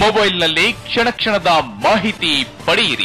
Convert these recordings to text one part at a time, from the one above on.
ಮೊಬೈಲ್ನಲ್ಲಿ ಕ್ಷಣ ಕ್ಷಣದ ಮಾಹಿತಿ ಪಡೆಯಿರಿ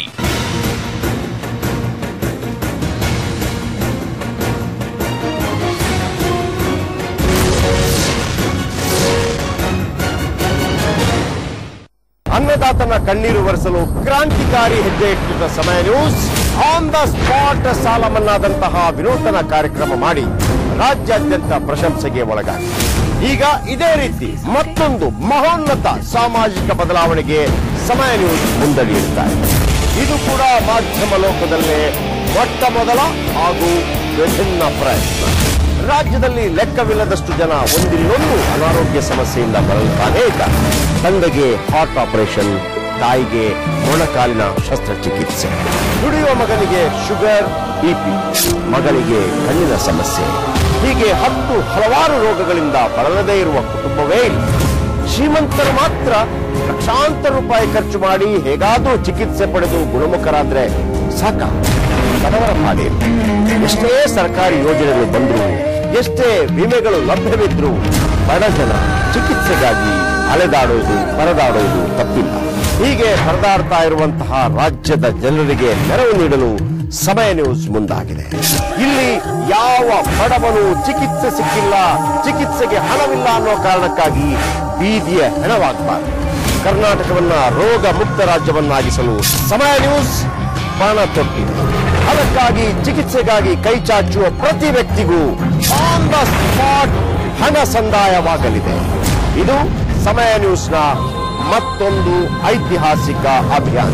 ಅನ್ನದಾತನ ಕಣ್ಣೀರು ಒರೆಸಲು ಕ್ರಾಂತಿಕಾರಿ ಹೆಜ್ಜೆ ಇಟ್ಟಿದ್ದ ಸಮಯ ನ್ಯೂಸ್ ಆನ್ ದ ಸ್ಪಾಟ್ ಸಾಲ ಮನ್ನಾದಂತಹ ವಿನೂತನ ಕಾರ್ಯಕ್ರಮ ಮಾಡಿ ರಾಜ್ಯಾದ್ಯಂತ ಪ್ರಶಂಸೆಗೆ ಒಳಗಾಗಿ ಈಗ ಇದೇ ರೀತಿ ಮತ್ತೊಂದು ಮಹೋನ್ನತ ಸಾಮಾಜಿಕ ಬದಲಾವಣೆಗೆ ಸಮಯ ನ್ಯೂಸ್ ಮುಂದಡಿಯಿಡುತ್ತಾರೆ ಇದು ಕೂಡ ಮಾಧ್ಯಮ ಲೋಕದಲ್ಲೇ ಮೊಟ್ಟ ಮೊದಲ ಹಾಗೂ ವಿಭಿನ್ನ ಪ್ರಯತ್ನ ರಾಜ್ಯದಲ್ಲಿ ಲೆಕ್ಕವಿಲ್ಲದಷ್ಟು ಜನ ಒಂದಿಲ್ಲೊಂದು ಅನಾರೋಗ್ಯ ಸಮಸ್ಯೆಯಿಂದ ಬಳಲುತ್ತಾನೇ ಇದ್ದಾರೆ ತಂದೆಗೆ ಹಾರ್ಟ್ ಆಪರೇಷನ್ ತಾಯಿಗೆ ಮೊಣಕಾಲಿನ ಶಸ್ತ್ರಚಿಕಿತ್ಸೆ ದುಡಿಯುವ ಮಗನಿಗೆ ಶುಗರ್ ಬಿಪಿ ಮಗಳಿಗೆ ಕಣ್ಣಿನ ಸಮಸ್ಯೆ ಹೀಗೆ ಹತ್ತು ಹಲವಾರು ರೋಗಗಳಿಂದ ಬಳಲದೇ ಇರುವ ಕುಟುಂಬವೇ ಇಲ್ಲ ಶ್ರೀಮಂತರು ಮಾತ್ರ ಲಕ್ಷಾಂತರ ರೂಪಾಯಿ ಖರ್ಚು ಮಾಡಿ ಹೇಗಾದ್ರೂ ಚಿಕಿತ್ಸೆ ಪಡೆದು ಗುಣಮುಖರಾದ್ರೆ ಸಾಕ ಬಡವರ ಪಾಡೇನು ಎಷ್ಟೇ ಸರ್ಕಾರಿ ಯೋಜನೆಗಳು ಬಂದ್ರು ಎಷ್ಟೇ ವಿಮೆಗಳು ಲಭ್ಯವಿದ್ರು ಬಡ ಜನ ಚಿಕಿತ್ಸೆಗಾಗಿ ಅಲೆದಾಡೋದು ಪರದಾಡೋದು ತಪ್ಪಿಲ್ಲ ಹೀಗೆ ಪರದಾಡ್ತಾ ಇರುವಂತಹ ರಾಜ್ಯದ ಜನರಿಗೆ ನೆರವು ನೀಡಲು ಸಮಯ ನ್ಯೂಸ್ ಮುಂದಾಗಿದೆ ಇಲ್ಲಿ ಯಾವ ಬಡವನು ಚಿಕಿತ್ಸೆ ಸಿಕ್ಕಿಲ್ಲ ಚಿಕಿತ್ಸೆಗೆ ಹಣವಿಲ್ಲ ಅನ್ನೋ ಕಾರಣಕ್ಕಾಗಿ ಬೀದಿಯ ಹೆಣವಾಗಬಾರದು ಕರ್ನಾಟಕವನ್ನ ರೋಗ ಮುಕ್ತ ರಾಜ್ಯವನ್ನಾಗಿಸಲು ಸಮಯ ನ್ಯೂಸ್ ಪಣ ತೊಟ್ಟಿದೆ ಅದಕ್ಕಾಗಿ ಚಿಕಿತ್ಸೆಗಾಗಿ ಕೈ ಚಾಚುವ ಪ್ರತಿ ವ್ಯಕ್ತಿಗೂ ಆನ್ ದ ಸ್ಪಾಟ್ ಹಣ ಸಂದಾಯವಾಗಲಿದೆ ಇದು ಸಮಯ ನ್ಯೂಸ್ನ ಮತ್ತೊಂದು ಐತಿಹಾಸಿಕ ಅಭಿಯಾನ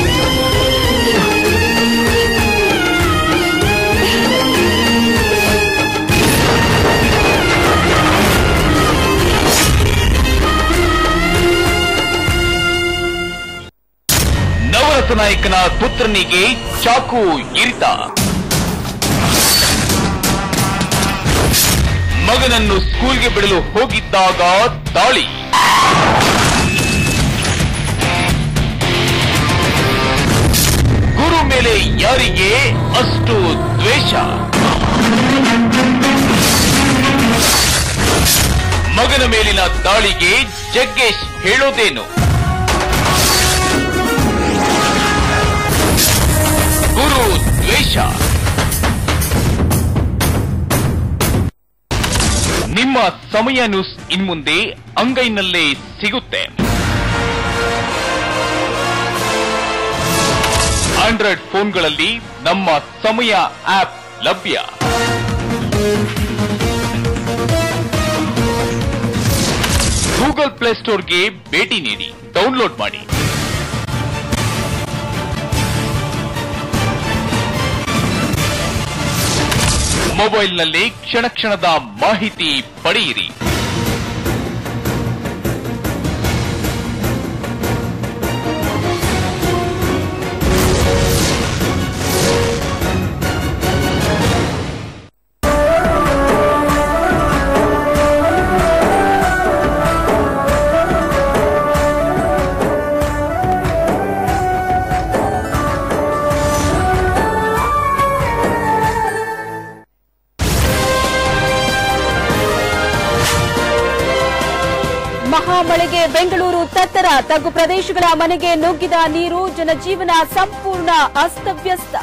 ನವರಸ ನಾಯಕನ ಪುತ್ರನಿಗೆ ಚಾಕು ಇರಿತ ಮಗನನ್ನು ಸ್ಕೂಲ್ಗೆ ಬಿಡಲು ಹೋಗಿದ್ದಾಗ ದಾಳಿ ಗುರು ಮೇಲೆ ಯಾರಿಗೆ ಅಷ್ಟು ದ್ವೇಷ ಮಗನ ಮೇಲಿನ ದಾಳಿಗೆ ಜಗ್ಗೇಶ್ ಹೇಳೋದೇನು ಗುರು ದ್ವೇಷ ನಿಮ್ಮ ಸಮಯ ನ್ಯೂಸ್ ಇನ್ಮುಂದೆ ಅಂಗೈನಲ್ಲೇ ಸಿಗುತ್ತೆ ಆಂಡ್ರಾಯ್ಡ್ ಫೋನ್ಗಳಲ್ಲಿ ನಮ್ಮ ಸಮಯ ಆಪ್ ಲಭ್ಯ ಗೂಗಲ್ ಪ್ಲೇಸ್ಟೋರ್ಗೆ ಭೇಟಿ ನೀಡಿ ಡೌನ್ಲೋಡ್ ಮಾಡಿ ಮೊಬೈಲ್ನಲ್ಲಿ ಕ್ಷಣ ಕ್ಷಣದ ಮಾಹಿತಿ ಪಡೆಯಿರಿ ಮಹಾಮಳೆಗೆ ಬೆಂಗಳೂರು ತತ್ತರ ತಗ್ಗು ಪ್ರದೇಶಗಳ ಮನೆಗೆ ನುಗ್ಗಿದ ನೀರು ಜನಜೀವನ ಸಂಪೂರ್ಣ ಅಸ್ತವ್ಯಸ್ತ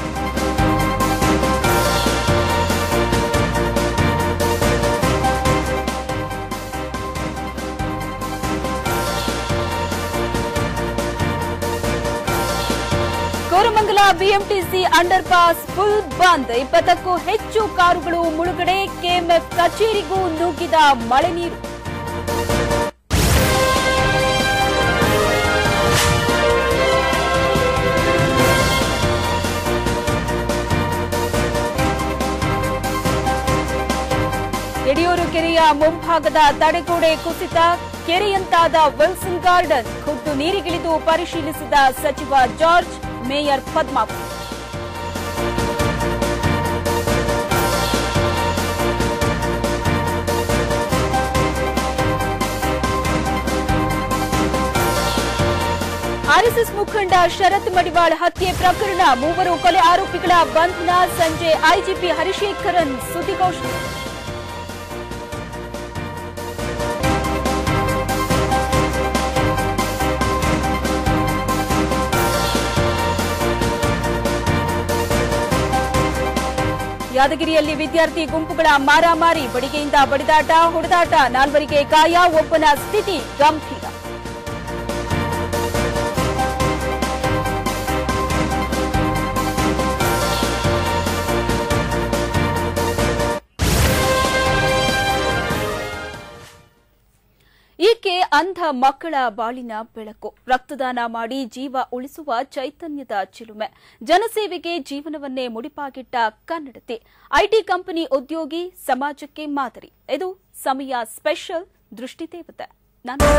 Koramangala BMTC underpass full bandh ಇಪ್ಪತ್ತಕ್ಕೂ ಹೆಚ್ಚು ಕಾರುಗಳು ಮುಳುಗಡೆ ಕೆಎಂಎಫ್ ಕಚೇರಿಗೂ ನುಗ್ಗಿದ ಮಳೆ ನೀರು ಯಡಿಯೂರು ಕೆರೆಯ ಮುಂಭಾಗದ ತಡೆಗೋಡೆ ಕುಸಿತ ಕೆರೆಯಂತಾದ ವಿಲ್ಸನ್ ಗಾರ್ಡನ್ ಖುದ್ದು ನೀರಿಗಿಳಿದು ಪರಿಶೀಲಿಸಿದ ಸಚಿವ ಜಾರ್ಜ್ ಮೇಯರ್ ಪದ್ಮಾವತಿ ಆರ್ಎಸ್ಎಸ್ ಮುಖಂಡ ಶರತ್ ಮಡಿವಾಳ್ ಹತ್ಯೆ ಪ್ರಕರಣ ಮೂವರು ಕೊಲೆ ಆರೋಪಿಗಳ ಬಂಧನ ಸಂಜೆ ಐಜಿಪಿ ಹರಿಶೇಖರನ್ ಸುದ್ದಿಗೋಷ್ಠಿ ಯಾದಗಿರಿಯಲ್ಲಿ ವಿದ್ಯಾರ್ಥಿ ಗುಂಪುಗಳ ಮಾರಾಮಾರಿ ಬಡಿಗೆಯಿಂದ ಬಡಿದಾಟ ಹೊಡೆದಾಟ ನಾಲ್ವರಿಗೆ ಗಾಯ ಒಬ್ಬನ ಸ್ಥಿತಿ ಗಂಭೀರ ಈಕೆ ಅಂಧ ಮಕ್ಕಳ ಬಾಳಿನ ಬೆಳಕು ರಕ್ತದಾನ ಮಾಡಿ ಜೀವ ಉಳಿಸುವ ಚೈತನ್ಯದ ಚಿಲುಮೆ ಜನಸೇವೆಗೆ ಜೀವನವನ್ನೇ ಮುಡಿಪಾಗಿಟ್ಟ ಕನ್ನಡತಿ ಐಟಿ ಕಂಪನಿ ಉದ್ಯೋಗಿ ಸಮಾಜಕ್ಕೆ ಮಾದರಿ ಇದು ಸಮಯ ಸ್ಪೆಷಲ್ ದೃಷ್ಟಿದೇವತೆ ನಾನು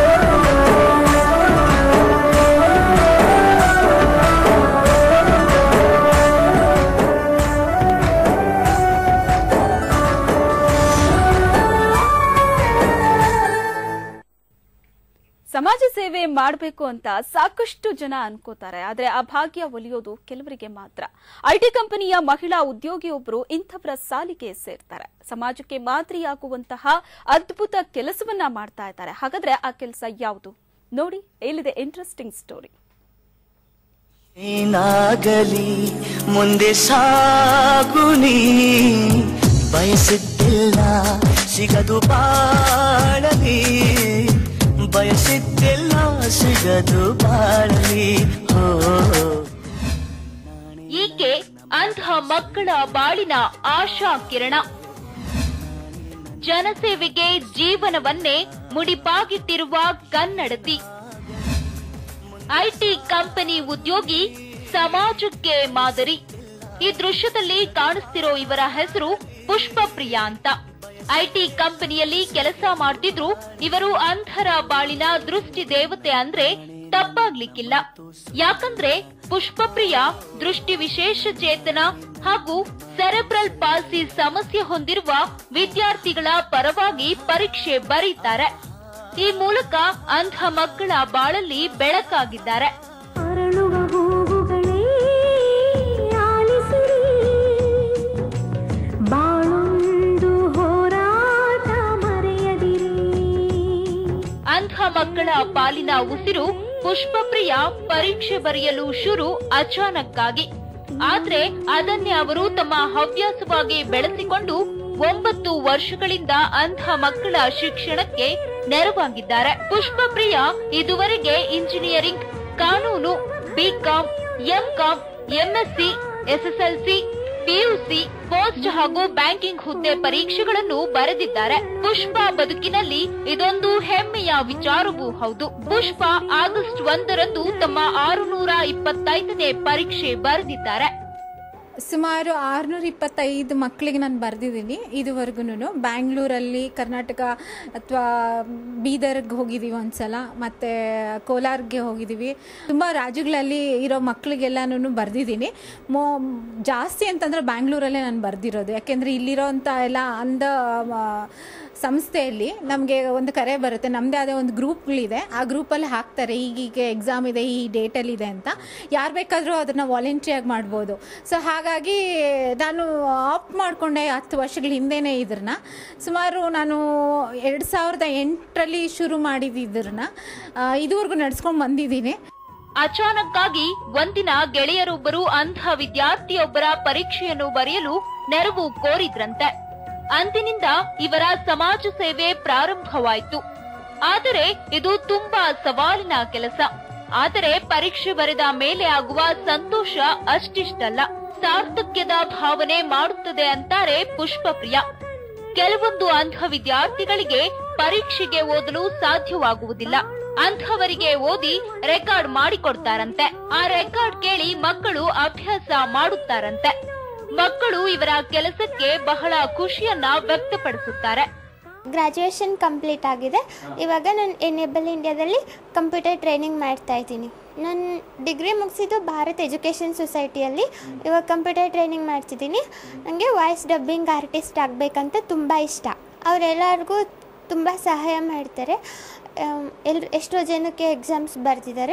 ಸಮಾಜ ಸೇವೆ ಮಾಡಬೇಕು ಅಂತ ಸಾಕಷ್ಟು ಜನ ಅನ್ಕೋತಾರೆ ಆದ್ರೆ ಆ ಭಾಗ್ಯ ಒಲಿಯೋದು ಕೆಲವರಿಗೆ ಮಾತ್ರ ಐಟಿ ಕಂಪನಿಯ ಮಹಿಳಾ ಉದ್ಯೋಗಿಯೊಬ್ಬರು ಇಂಥವರ ಸಾಲಿಗೆ ಸೇರ್ತಾರೆ ಸಮಾಜಕ್ಕೆ ಮಾದರಿಯಾಗುವಂತಹ ಅದ್ಭುತ ಕೆಲಸವನ್ನ ಮಾಡ್ತಾ ಇದ್ದಾರೆ ಹಾಗಾದ್ರೆ ಆ ಕೆಲಸ ಯಾವುದು ನೋಡಿ ಎಲ್ಲಿದೆ ಇಂಟ್ರೆಸ್ಟಿಂಗ್ ಸ್ಟೋರಿ ಏನಾಗಲಿ ಮುಂದೆ ಸಾಗುನಿ ಬಯಸಿದ್ದಿಲ್ಲ ಸಿಗದು ಬಾಳಲಿ ಬಯಸಿದ್ದಿಲ್ಲ ಸಿಗದು ಬಾಳಲಿ ಹೋ ಈಕೆ ಅಂಧ ಮಕ್ಕಳ ಬಾಳಿನ ಆಶಾ ಕಿರಣ ಜನಸೇವೆಗೆ ಜೀವನವನ್ನೇ ಮುಡಿಪಾಗಿಟ್ಟಿರುವ ಕನ್ನಡತಿ ಐಟಿ ಕಂಪನಿ ಉದ್ಯೋಗಿ ಸಮಾಜಕ್ಕೆ ಮಾದರಿ ಈ ದೃಶ್ಯದಲ್ಲಿ ಕಾಣಿಸ್ತಿರೋ ಇವರ ಹೆಸರು ಪುಷ್ಪಪ್ರಿಯಾ ಅಂತ ಐಟಿ ಕಂಪನಿಯಲ್ಲಿ ಕೆಲಸ ಮಾಡ್ತಿದ್ರು ಇವರು ಅಂಧರ ಬಾಳಿನ ದೃಷ್ಟಿ ದೇವತೆ ಅಂದ್ರೆ ತಪ್ಪಾಗ್ಲಿಕ್ಕಿಲ್ಲ ಯಾಕಂದ್ರೆ ಪುಷ್ಪಪ್ರಿಯಾ ದೃಷ್ಟಿ ವಿಶೇಷ ಚೇತನ ಹಾಗೂ ಸೆರೆಬ್ರಲ್ ಪಾಲ್ಸಿ ಸಮಸ್ಯೆ ಹೊಂದಿರುವ ವಿದ್ಯಾರ್ಥಿಗಳ ಪರವಾಗಿ ಪರೀಕ್ಷೆ ಬರೀತಾರೆ ಈ ಮೂಲಕ ಅಂಧ ಮಕ್ಕಳ ಬಾಳಲ್ಲಿ ಬೆಳಕಾಗಿದ್ದಾರೆ ಅರಳುವ ಹೂವುಗಳೇ ಆಲಿಸಿರಿ ಬಾಳೊಂದು ಹೋರಾಟ ಮರೆಯದಿರಿ ಅಂಧ ಮಕ್ಕಳ ಪಾಲಿನ ಉಸಿರು ಪುಷ್ಪಪ್ರಿಯ ಪರೀಕ್ಷೆ ಬರೆಯಲು ಶುರು ಅಚಾನಕ್ ಆಗಿ ಆದ್ರೆ ಅದನ್ನೇ ಅವರು ತಮ್ಮ ಹವ್ಯಾಸವಾಗಿ ಬೆಳೆಸಿಕೊಂಡು ಒಂಬತ್ತು ವರ್ಷಗಳಿಂದ ಅಂಧ ಮಕ್ಕಳ ಶಿಕ್ಷಣಕ್ಕೆ ನೆರವಾಗಿದ್ದಾರೆ ಪುಷ್ಪಪ್ರಿಯ ಇದುವರೆಗೆ ಇಂಜಿನಿಯರಿಂಗ್ ಕಾನೂನು BCom MCom MSc SSLC PUC post ಹಾಗೂ ಬ್ಯಾಂಕಿಂಗ್ ಹುದ್ದೆ ಪರೀಕ್ಷೆಗಳನ್ನು ಬರೆದಿದ್ದಾರೆ ಪುಷ್ಪ ಬದುಕಿನಲ್ಲಿ ಇದೊಂದು ಹೆಮ್ಮೆಯ ವಿಚಾರವೂ ಹೌದು ಪುಷ್ಪ ಆಗಸ್ಟ್ ಒಂದರಂದು ತಮ್ಮ ಆರುನೂರ ಇಪ್ಪತ್ತೈದನೇ ಪರೀಕ್ಷೆ ಬರೆದಿದ್ದಾರೆ ಸುಮಾರು ಆರುನೂರ ಇಪ್ಪತ್ತೈದು ಮಕ್ಕಳಿಗೆ ನಾನು ಬರೆದಿದ್ದೀನಿ ಇದುವರೆಗೂ ಬ್ಯಾಂಗ್ಳೂರಲ್ಲಿ ಕರ್ನಾಟಕ ಅಥವಾ ಬೀದರ್ಗೆ ಹೋಗಿದ್ದೀವಿ ಒಂದ್ಸಲ ಮತ್ತು ಕೋಲಾರ್ಗೆ ಹೋಗಿದ್ದೀವಿ ತುಂಬ ರಾಜ್ಯಗಳಲ್ಲಿ ಇರೋ ಮಕ್ಕಳಿಗೆಲ್ಲನೂ ಬರೆದಿದ್ದೀನಿ ಮೋ ಜಾಸ್ತಿ ಅಂತಂದರೆ ಬ್ಯಾಂಗ್ಳೂರಲ್ಲೇ ನಾನು ಬರೆದಿರೋದು ಯಾಕೆಂದರೆ ಇಲ್ಲಿರೋಂಥ ಎಲ್ಲ ಅಂಧ ಆ, ಸಂಸ್ಥೆಯಲ್ಲಿ ನಮಗೆ ಒಂದು ಕರೆ ಬರುತ್ತೆ ನಮ್ಮದೇ ಆದ ಒಂದು ಗ್ರೂಪ್ಗಳಿದೆ ಆ ಗ್ರೂಪಲ್ಲಿ ಹಾಕ್ತಾರೆ ಈಗೀಗ ಎಕ್ಸಾಮ್ ಇದೆ ಈ ಡೇಟಲ್ಲಿ ಇದೆ ಅಂತ ಯಾರು ಬೇಕಾದರೂ ಅದನ್ನು ವಾಲಂಟ್ರಿಯಾಗಿ ಮಾಡ್ಬೋದು ಸೊ ಹಾಗಾಗಿ ನಾನು ಆಪ್ಟ್ ಮಾಡಿಕೊಂಡೆ ಹತ್ತು ವರ್ಷಗಳ ಹಿಂದೆನೇ ಇದ್ರನ್ನ ಸುಮಾರು ನಾನು ಎರಡು ಸಾವಿರದ ಎಂಟರಲ್ಲಿ ಶುರು ಮಾಡಿದ್ದಿದ್ರನ್ನ ಇದುವರೆಗೂ ನಡ್ಸ್ಕೊಂಡು ಬಂದಿದ್ದೀನಿ ಅಚಾನಕ್ ಆಗಿ ಒಂದಿನ ಗೆಳೆಯರೊಬ್ಬರು ಅಂಧ ವಿದ್ಯಾರ್ಥಿಯೊಬ್ಬರ ಪರೀಕ್ಷೆಯನ್ನು ಬರೆಯಲು ನೆರವು ಕೋರಿದ್ರಂತೆ ಅಂದಿನಿಂದ ಇವರ ಸಮಾಜ ಸೇವೆ ಪ್ರಾರಂಭವಾಯಿತು ಆದರೆ ಇದು ತುಂಬಾ ಸವಾಲಿನ ಕೆಲಸ ಆದರೆ ಪರೀಕ್ಷೆ ಬರೆದ ಮೇಲೆ ಆಗುವ ಸಂತೋಷ ಅಷ್ಟಿಷ್ಟಲ್ಲ ಸಾರ್ಥಕ್ಯದ ಭಾವನೆ ಮಾಡುತ್ತದೆ ಅಂತಾರೆ ಪುಷ್ಪಪ್ರಿಯ ಕೆಲವೊಂದು ಅಂಧ ವಿದ್ಯಾರ್ಥಿಗಳಿಗೆ ಪರೀಕ್ಷೆಗೆ ಓದಲು ಸಾಧ್ಯವಾಗುವುದಿಲ್ಲ ಅಂಥವರಿಗೆ ಓದಿ ರೆಕಾರ್ಡ್ ಮಾಡಿಕೊಡ್ತಾರಂತೆ ಆ ರೆಕಾರ್ಡ್ ಕೇಳಿ ಮಕ್ಕಳು ಅಭ್ಯಾಸ ಮಾಡುತ್ತಾರಂತೆ ಮಕ್ಕಳು ಇವರ ಕೆಲಸಕ್ಕೆ ಬಹಳ ಖುಷಿಯನ್ನ ವ್ಯಕ್ತಪಡಿಸುತ್ತಾರೆ ಗ್ರ್ಯಾಜುಯೇಷನ್ ಕಂಪ್ಲೀಟ್ ಆಗಿದೆ ಇವಾಗ ನಾನು ಎನೇಬಲ್ ಇಂಡಿಯಾದಲ್ಲಿ ಕಂಪ್ಯೂಟರ್ ಟ್ರೈನಿಂಗ್ ಮಾಡ್ತಾ ಇದ್ದೀನಿ ನಾನು ಡಿಗ್ರಿ ಮುಗಿಸಿದ್ದು ಭಾರತ್ ಎಜುಕೇಷನ್ ಸೊಸೈಟಿಯಲ್ಲಿ ಇವಾಗ ಕಂಪ್ಯೂಟರ್ ಟ್ರೈನಿಂಗ್ ಮಾಡ್ತಿದ್ದೀನಿ ನನಗೆ ವಾಯ್ಸ್ ಡಬ್ಬಿಂಗ್ ಆರ್ಟಿಸ್ಟ್ ಆಗಬೇಕಂತ ತುಂಬ ಇಷ್ಟ ಅವರೆಲ್ಲರಿಗೂ ತುಂಬ ಸಹಾಯ ಮಾಡ್ತಾರೆ ಎಲ್ ಎಷ್ಟೋ ಜನಕ್ಕೆ ಎಕ್ಸಾಮ್ಸ್ ಬರೆದಿದ್ದಾರೆ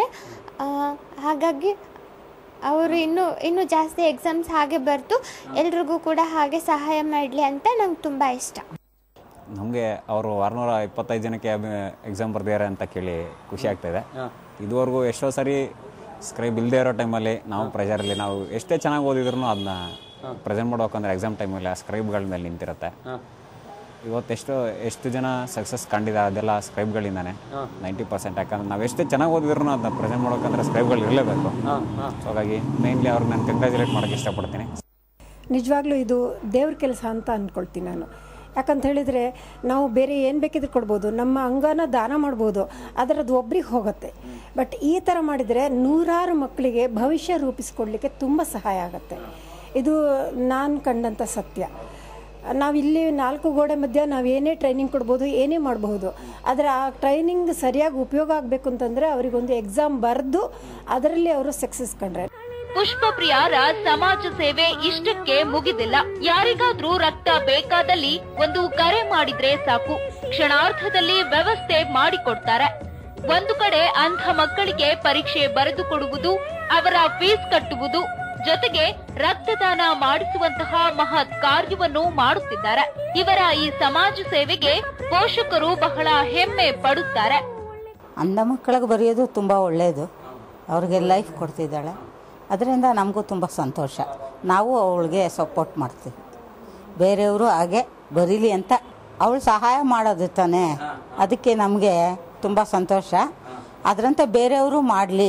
ಹಾಗಾಗಿ ಅವರು ಇನ್ನೂ ಇನ್ನೂ ಜಾಸ್ತಿ ಎಕ್ಸಾಮ್ಸ್ ಹಾಗೆ ಬರೆದು ಎಲ್ರಿಗೂ ಕೂಡ ಹಾಗೆ ಸಹಾಯ ಮಾಡಲಿ ಅಂತ ನಂಗೆ ತುಂಬ ಇಷ್ಟ ನಮಗೆ ಅವರು ಆರುನೂರ ಇಪ್ಪತ್ತೈದು ಜನಕ್ಕೆ ಎಕ್ಸಾಮ್ ಬರ್ದಿದ್ದಾರೆ ಅಂತ ಕೇಳಿ ಖುಷಿ ಆಗ್ತಾಯಿದೆ ಇದುವರೆಗೂ ಎಷ್ಟೋ ಸರಿ ಸ್ಕ್ರೈಬ್ ಇಲ್ಲದೆ ಇರೋ ಟೈಮಲ್ಲಿ ನಾವು ಪ್ರೆಷರಲ್ಲಿ ನಾವು ಎಷ್ಟೇ ಚೆನ್ನಾಗಿ ಓದಿದ್ರು ಅದನ್ನ ಪ್ರೆಸೆಂಟ್ ಮಾಡ್ಬೇಕಂದ್ರೆ ಎಕ್ಸಾಮ್ ಟೈಮಲ್ಲಿ ಆ ಸ್ಕ್ರೈಬ್ಗಳ ಮೇಲೆ ನಿಂತಿರುತ್ತೆ ಇವತ್ತೆಷ್ಟು ಎಷ್ಟು ಜನ ಸಕ್ಸಸ್ ಕಂಡಿದ್ದಾರೆ ಅದೆಲ್ಲ ಸ್ಕ್ರೈಬ್ಗಳಿಂದಾನೆ ನೈಂಟಿ ಪರ್ಸೆಂಟ್ ಯಾಕಂದ್ರೆ ನಾವು ಎಷ್ಟೇ ಚೆನ್ನಾಗಿ ಓದಿದ್ರು ಅದನ್ನ ಪ್ರೆಸೆಂಟ್ ಮಾಡ್ಬೇಕಂದ್ರೆ ಸ್ಕ್ರೈಬ್ಗಳು ಇರಲೇಬೇಕು ಸೊ ಹಾಗಾಗಿ ಮೇನ್ಲಿ ಅವ್ರಿಗೆ ನಾನು ಕಂಗ್ರ್ಯಾಚುಲೇಟ್ ಮಾಡೋಕ್ಕೆ ಇಷ್ಟಪಡ್ತೀನಿ ನಿಜವಾಗ್ಲೂ ಇದು ದೇವ್ರ ಕೆಲಸ ಅಂತ ಅಂದ್ಕೊಳ್ತೀನಿ ನಾನು ಯಾಕಂತ ಹೇಳಿದರೆ ನಾವು ಬೇರೆ ಏನು ಬೇಕಿದ್ರು ಕೊಡ್ಬೋದು ನಮ್ಮ ಅಂಗನ ದಾನ ಮಾಡ್ಬೋದು ಅದರದ್ದು ಒಬ್ರಿಗೆ ಹೋಗುತ್ತೆ ಬಟ್ ಈ ಥರ ಮಾಡಿದರೆ ನೂರಾರು ಮಕ್ಕಳಿಗೆ ಭವಿಷ್ಯ ರೂಪಿಸ್ಕೊಡ್ಲಿಕ್ಕೆ ತುಂಬ ಸಹಾಯ ಆಗುತ್ತೆ ಇದು ನಾನು ಕಂಡಂಥ ಸತ್ಯ ನಾವಿಲ್ಲಿ ನಾಲ್ಕು ಗೋಡೆ ಮಧ್ಯೆ ನಾವು ಏನೇ ಟ್ರೈನಿಂಗ್ ಕೊಡ್ಬೋದು ಏನೇ ಮಾಡಬಹುದು ಆದರೆ ಆ ಟ್ರೈನಿಂಗ್ ಸರಿಯಾಗಿ ಉಪಯೋಗ ಆಗಬೇಕು ಅಂತಂದರೆ ಅವರಿಗೊಂದು ಎಕ್ಸಾಮ್ ಬರೆದು ಅದರಲ್ಲಿ ಅವರು ಸಕ್ಸಸ್ ಕಂಡ್ರೆ ಪುಷ್ಪಪ್ರಿಯಾರ ಸಮಾಜ ಸೇವೆ ಇಷ್ಟಕ್ಕೆ ಮುಗಿದಿಲ್ಲ ಯಾರಿಗಾದ್ರೂ ರಕ್ತ ಬೇಕಾದಲ್ಲಿ ಒಂದು ಕರೆ ಮಾಡಿದ್ರೆ ಸಾಕು ಕ್ಷಣಾರ್ಧದಲ್ಲಿ ವ್ಯವಸ್ಥೆ ಮಾಡಿಕೊಡ್ತಾರೆ ಒಂದು ಕಡೆ ಅಂಧ ಮಕ್ಕಳಿಗೆ ಪರೀಕ್ಷೆ ಬರೆದು ಕೊಡುವುದು ಅವರ ಫೀಸ್ ಕಟ್ಟುವುದು ಜೊತೆಗೆ ರಕ್ತದಾನ ಮಾಡಿಸುವಂತಹ ಮಹತ್ ಕಾರ್ಯವನ್ನು ಮಾಡುತ್ತಿದ್ದಾರೆ ಇವರ ಈ ಸಮಾಜ ಸೇವೆಗೆ ಪೋಷಕರು ಬಹಳ ಹೆಮ್ಮೆ ಪಡುತ್ತಾರೆ ಅಂಧ ಮಕ್ಕಳಿಗೆ ಬರೆಯೋದು ತುಂಬ ಒಳ್ಳೆಯದು ಅವ್ರಿಗೆ ಲೈಫ್ ಕೊಡ್ತಿದ್ದಾಳೆ ಅದರಿಂದ ನಮಗೂ ತುಂಬ ಸಂತೋಷ ನಾವು ಅವಳಿಗೆ ಸಪೋರ್ಟ್ ಮಾಡ್ತೀವಿ ಬೇರೆಯವರು ಹಾಗೆ ಬರೀಲಿ ಅಂತ ಅವಳು ಸಹಾಯ ಮಾಡೋದು ತಾನೇ ಅದಕ್ಕೆ ನಮಗೆ ತುಂಬ ಸಂತೋಷ ಅದರಂತೆ ಬೇರೆಯವರು ಮಾಡಲಿ